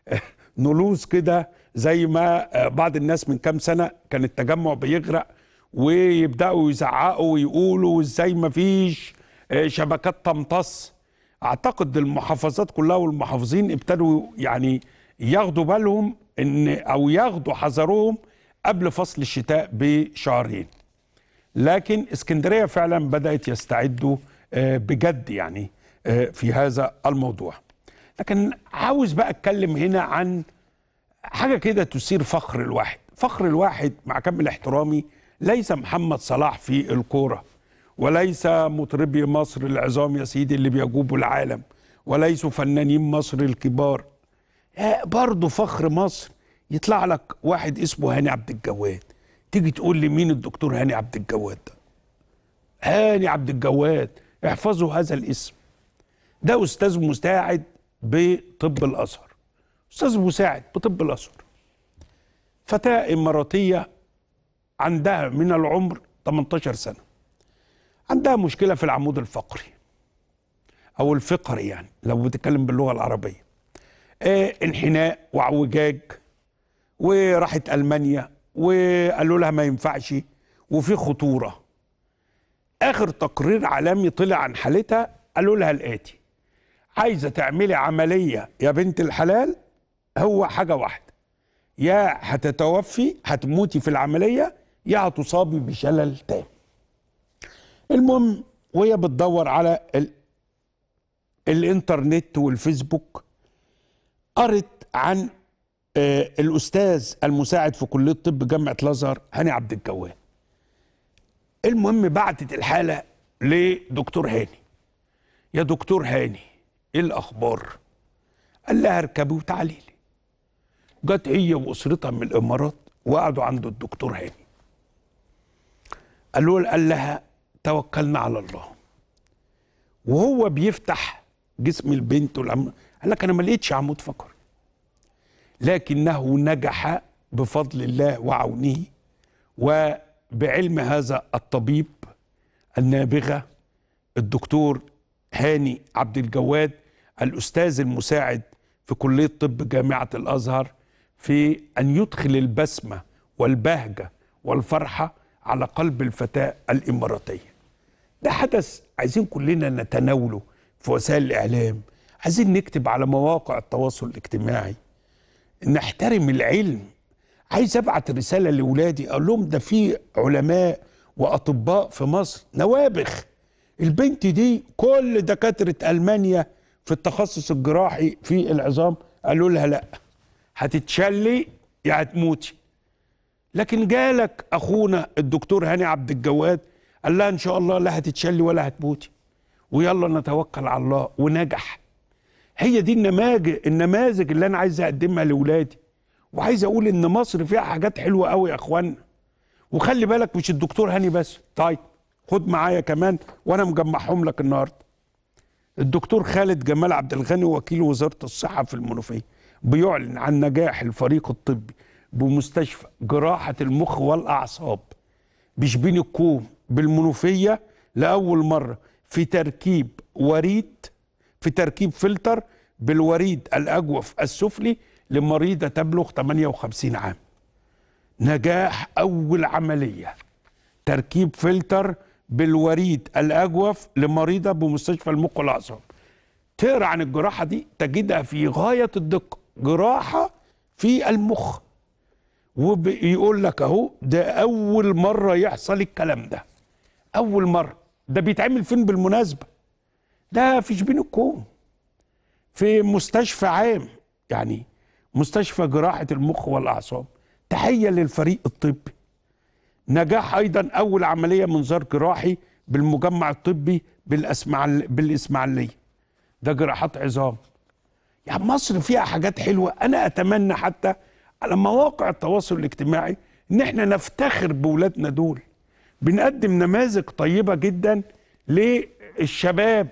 نلوز كده زي ما بعض الناس من كام سنه كان التجمع بيغرق ويبداوا يزعقوا ويقولوا ازاي ما فيش شبكات تمتص اعتقد المحافظات كلها والمحافظين ابتدوا يعني ياخدوا بالهم ان او ياخدوا حذرهم قبل فصل الشتاء بشهرين لكن اسكندريه فعلا بدات يستعدوا آه، بجد يعني آه، في هذا الموضوع لكن عاوز بقى اتكلم هنا عن حاجه كده تثير فخر الواحد فخر الواحد مع كامل احترامي ليس محمد صلاح في الكوره وليس مطربي مصر العظام يا سيدي اللي بيجوبوا العالم وليسوا فنانين مصر الكبار آه، برضه فخر مصر يطلع لك واحد اسمه هاني عبد الجواد تيجي تقول لي مين الدكتور هاني عبد الجواد ده هاني عبد الجواد احفظوا هذا الاسم ده استاذ مساعد بطب الازهر استاذ مساعد بطب الازهر فتاه اماراتيه عندها من العمر 18 سنه عندها مشكله في العمود الفقري او الفقري يعني لو بتتكلم باللغه العربيه آه انحناء واعوجاج وراحت المانيا وقالوا لها ما ينفعش وفي خطوره اخر تقرير عالمي طلع عن حالتها قالوا لها الاتي عايزه تعملي عمليه يا بنت الحلال هو حاجه واحده يا هتتوفي هتموتي في العمليه يا هتصابي بشلل تام المهم وهي بتدور على ال... الانترنت والفيسبوك قرت عن آه، الاستاذ المساعد في كليه طب جامعه الازهر هاني عبد الجواد المهم بعتت الحاله لدكتور هاني يا دكتور هاني ايه الاخبار قال لها اركبي وتعالي لي جت هي واسرتها من الامارات وقعدوا عند الدكتور هاني قالوا قال لها توكلنا على الله وهو بيفتح جسم البنت والعم قال لك انا ما لقيتش عمود فقري لكنه نجح بفضل الله وعونه وبعلم هذا الطبيب النابغه الدكتور هاني عبد الجواد الاستاذ المساعد في كليه طب جامعه الازهر في ان يدخل البسمه والبهجه والفرحه على قلب الفتاه الاماراتيه. ده حدث عايزين كلنا نتناوله في وسائل الاعلام، عايزين نكتب على مواقع التواصل الاجتماعي نحترم العلم عايز ابعت رساله لاولادي اقول لهم ده في علماء واطباء في مصر نوابخ البنت دي كل دكاتره المانيا في التخصص الجراحي في العظام قالوا لها لا هتتشلي يا هتموتي لكن جالك اخونا الدكتور هاني عبد الجواد قال لها ان شاء الله لا هتتشلي ولا هتموتي ويلا نتوكل على الله ونجح هي دي النماذج النماذج اللي انا عايز اقدمها لاولادي وعايز اقول ان مصر فيها حاجات حلوه قوي يا اخوانا وخلي بالك مش الدكتور هاني بس طيب خد معايا كمان وانا مجمعهم لك النهارده الدكتور خالد جمال عبد الغني وكيل وزاره الصحه في المنوفيه بيعلن عن نجاح الفريق الطبي بمستشفى جراحه المخ والاعصاب بشبين الكوم بالمنوفيه لاول مره في تركيب وريد في تركيب فلتر بالوريد الاجوف السفلي لمريضه تبلغ 58 عام نجاح اول عمليه تركيب فلتر بالوريد الاجوف لمريضه بمستشفى المخ والاعصاب تقرا عن الجراحه دي تجدها في غايه الدقه جراحه في المخ وبيقول لك اهو ده اول مره يحصل الكلام ده اول مره ده بيتعمل فين بالمناسبه ده في شبين الكوم في مستشفى عام يعني مستشفى جراحه المخ والاعصاب تحيه للفريق الطبي نجاح ايضا اول عمليه منظار جراحي بالمجمع الطبي بالاسماعيل بالاسماعيليه ده جراحات عظام يعني مصر فيها حاجات حلوه انا اتمنى حتى على مواقع التواصل الاجتماعي ان احنا نفتخر بولادنا دول بنقدم نماذج طيبه جدا للشباب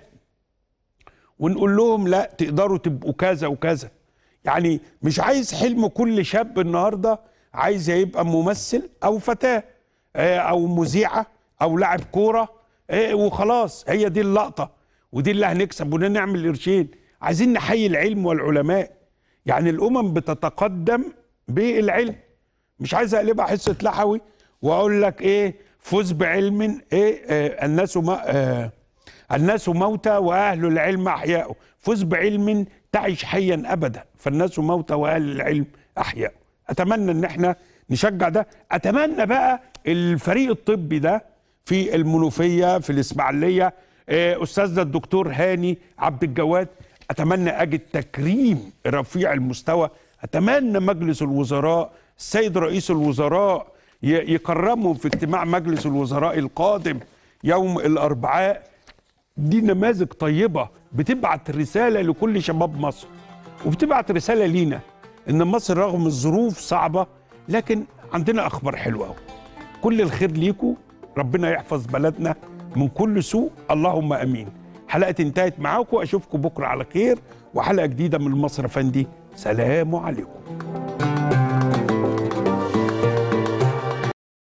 ونقول لهم لا تقدروا تبقوا كذا وكذا يعني مش عايز حلم كل شاب النهارده عايز يبقى ممثل او فتاه آه، او مذيعه او لاعب كوره آه، وخلاص هي دي اللقطه ودي اللي هنكسب ونعمل قرشين عايزين نحيي العلم والعلماء يعني الامم بتتقدم بالعلم مش عايز اقلبها حصه لحوي واقول لك ايه فوز بعلم ايه آه الناس ما آه الناس موتى واهل العلم احياء فوز بعلم تعش حيا ابدا فالناس موتى واهل العلم احياء اتمنى ان احنا نشجع ده اتمنى بقى الفريق الطبي ده في المنوفيه في الاسماعيليه آه، استاذنا الدكتور هاني عبد الجواد اتمنى اجد تكريم رفيع المستوى اتمنى مجلس الوزراء السيد رئيس الوزراء ي- يكرمهم في اجتماع مجلس الوزراء القادم يوم الاربعاء دي نماذج طيبه بتبعت رساله لكل شباب مصر وبتبعت رساله لينا ان مصر رغم الظروف صعبه لكن عندنا اخبار حلوه قوي كل الخير ليكم ربنا يحفظ بلدنا من كل سوء اللهم امين حلقه انتهت معاكم اشوفكم بكره على خير وحلقه جديده من مصر فندي سلام عليكم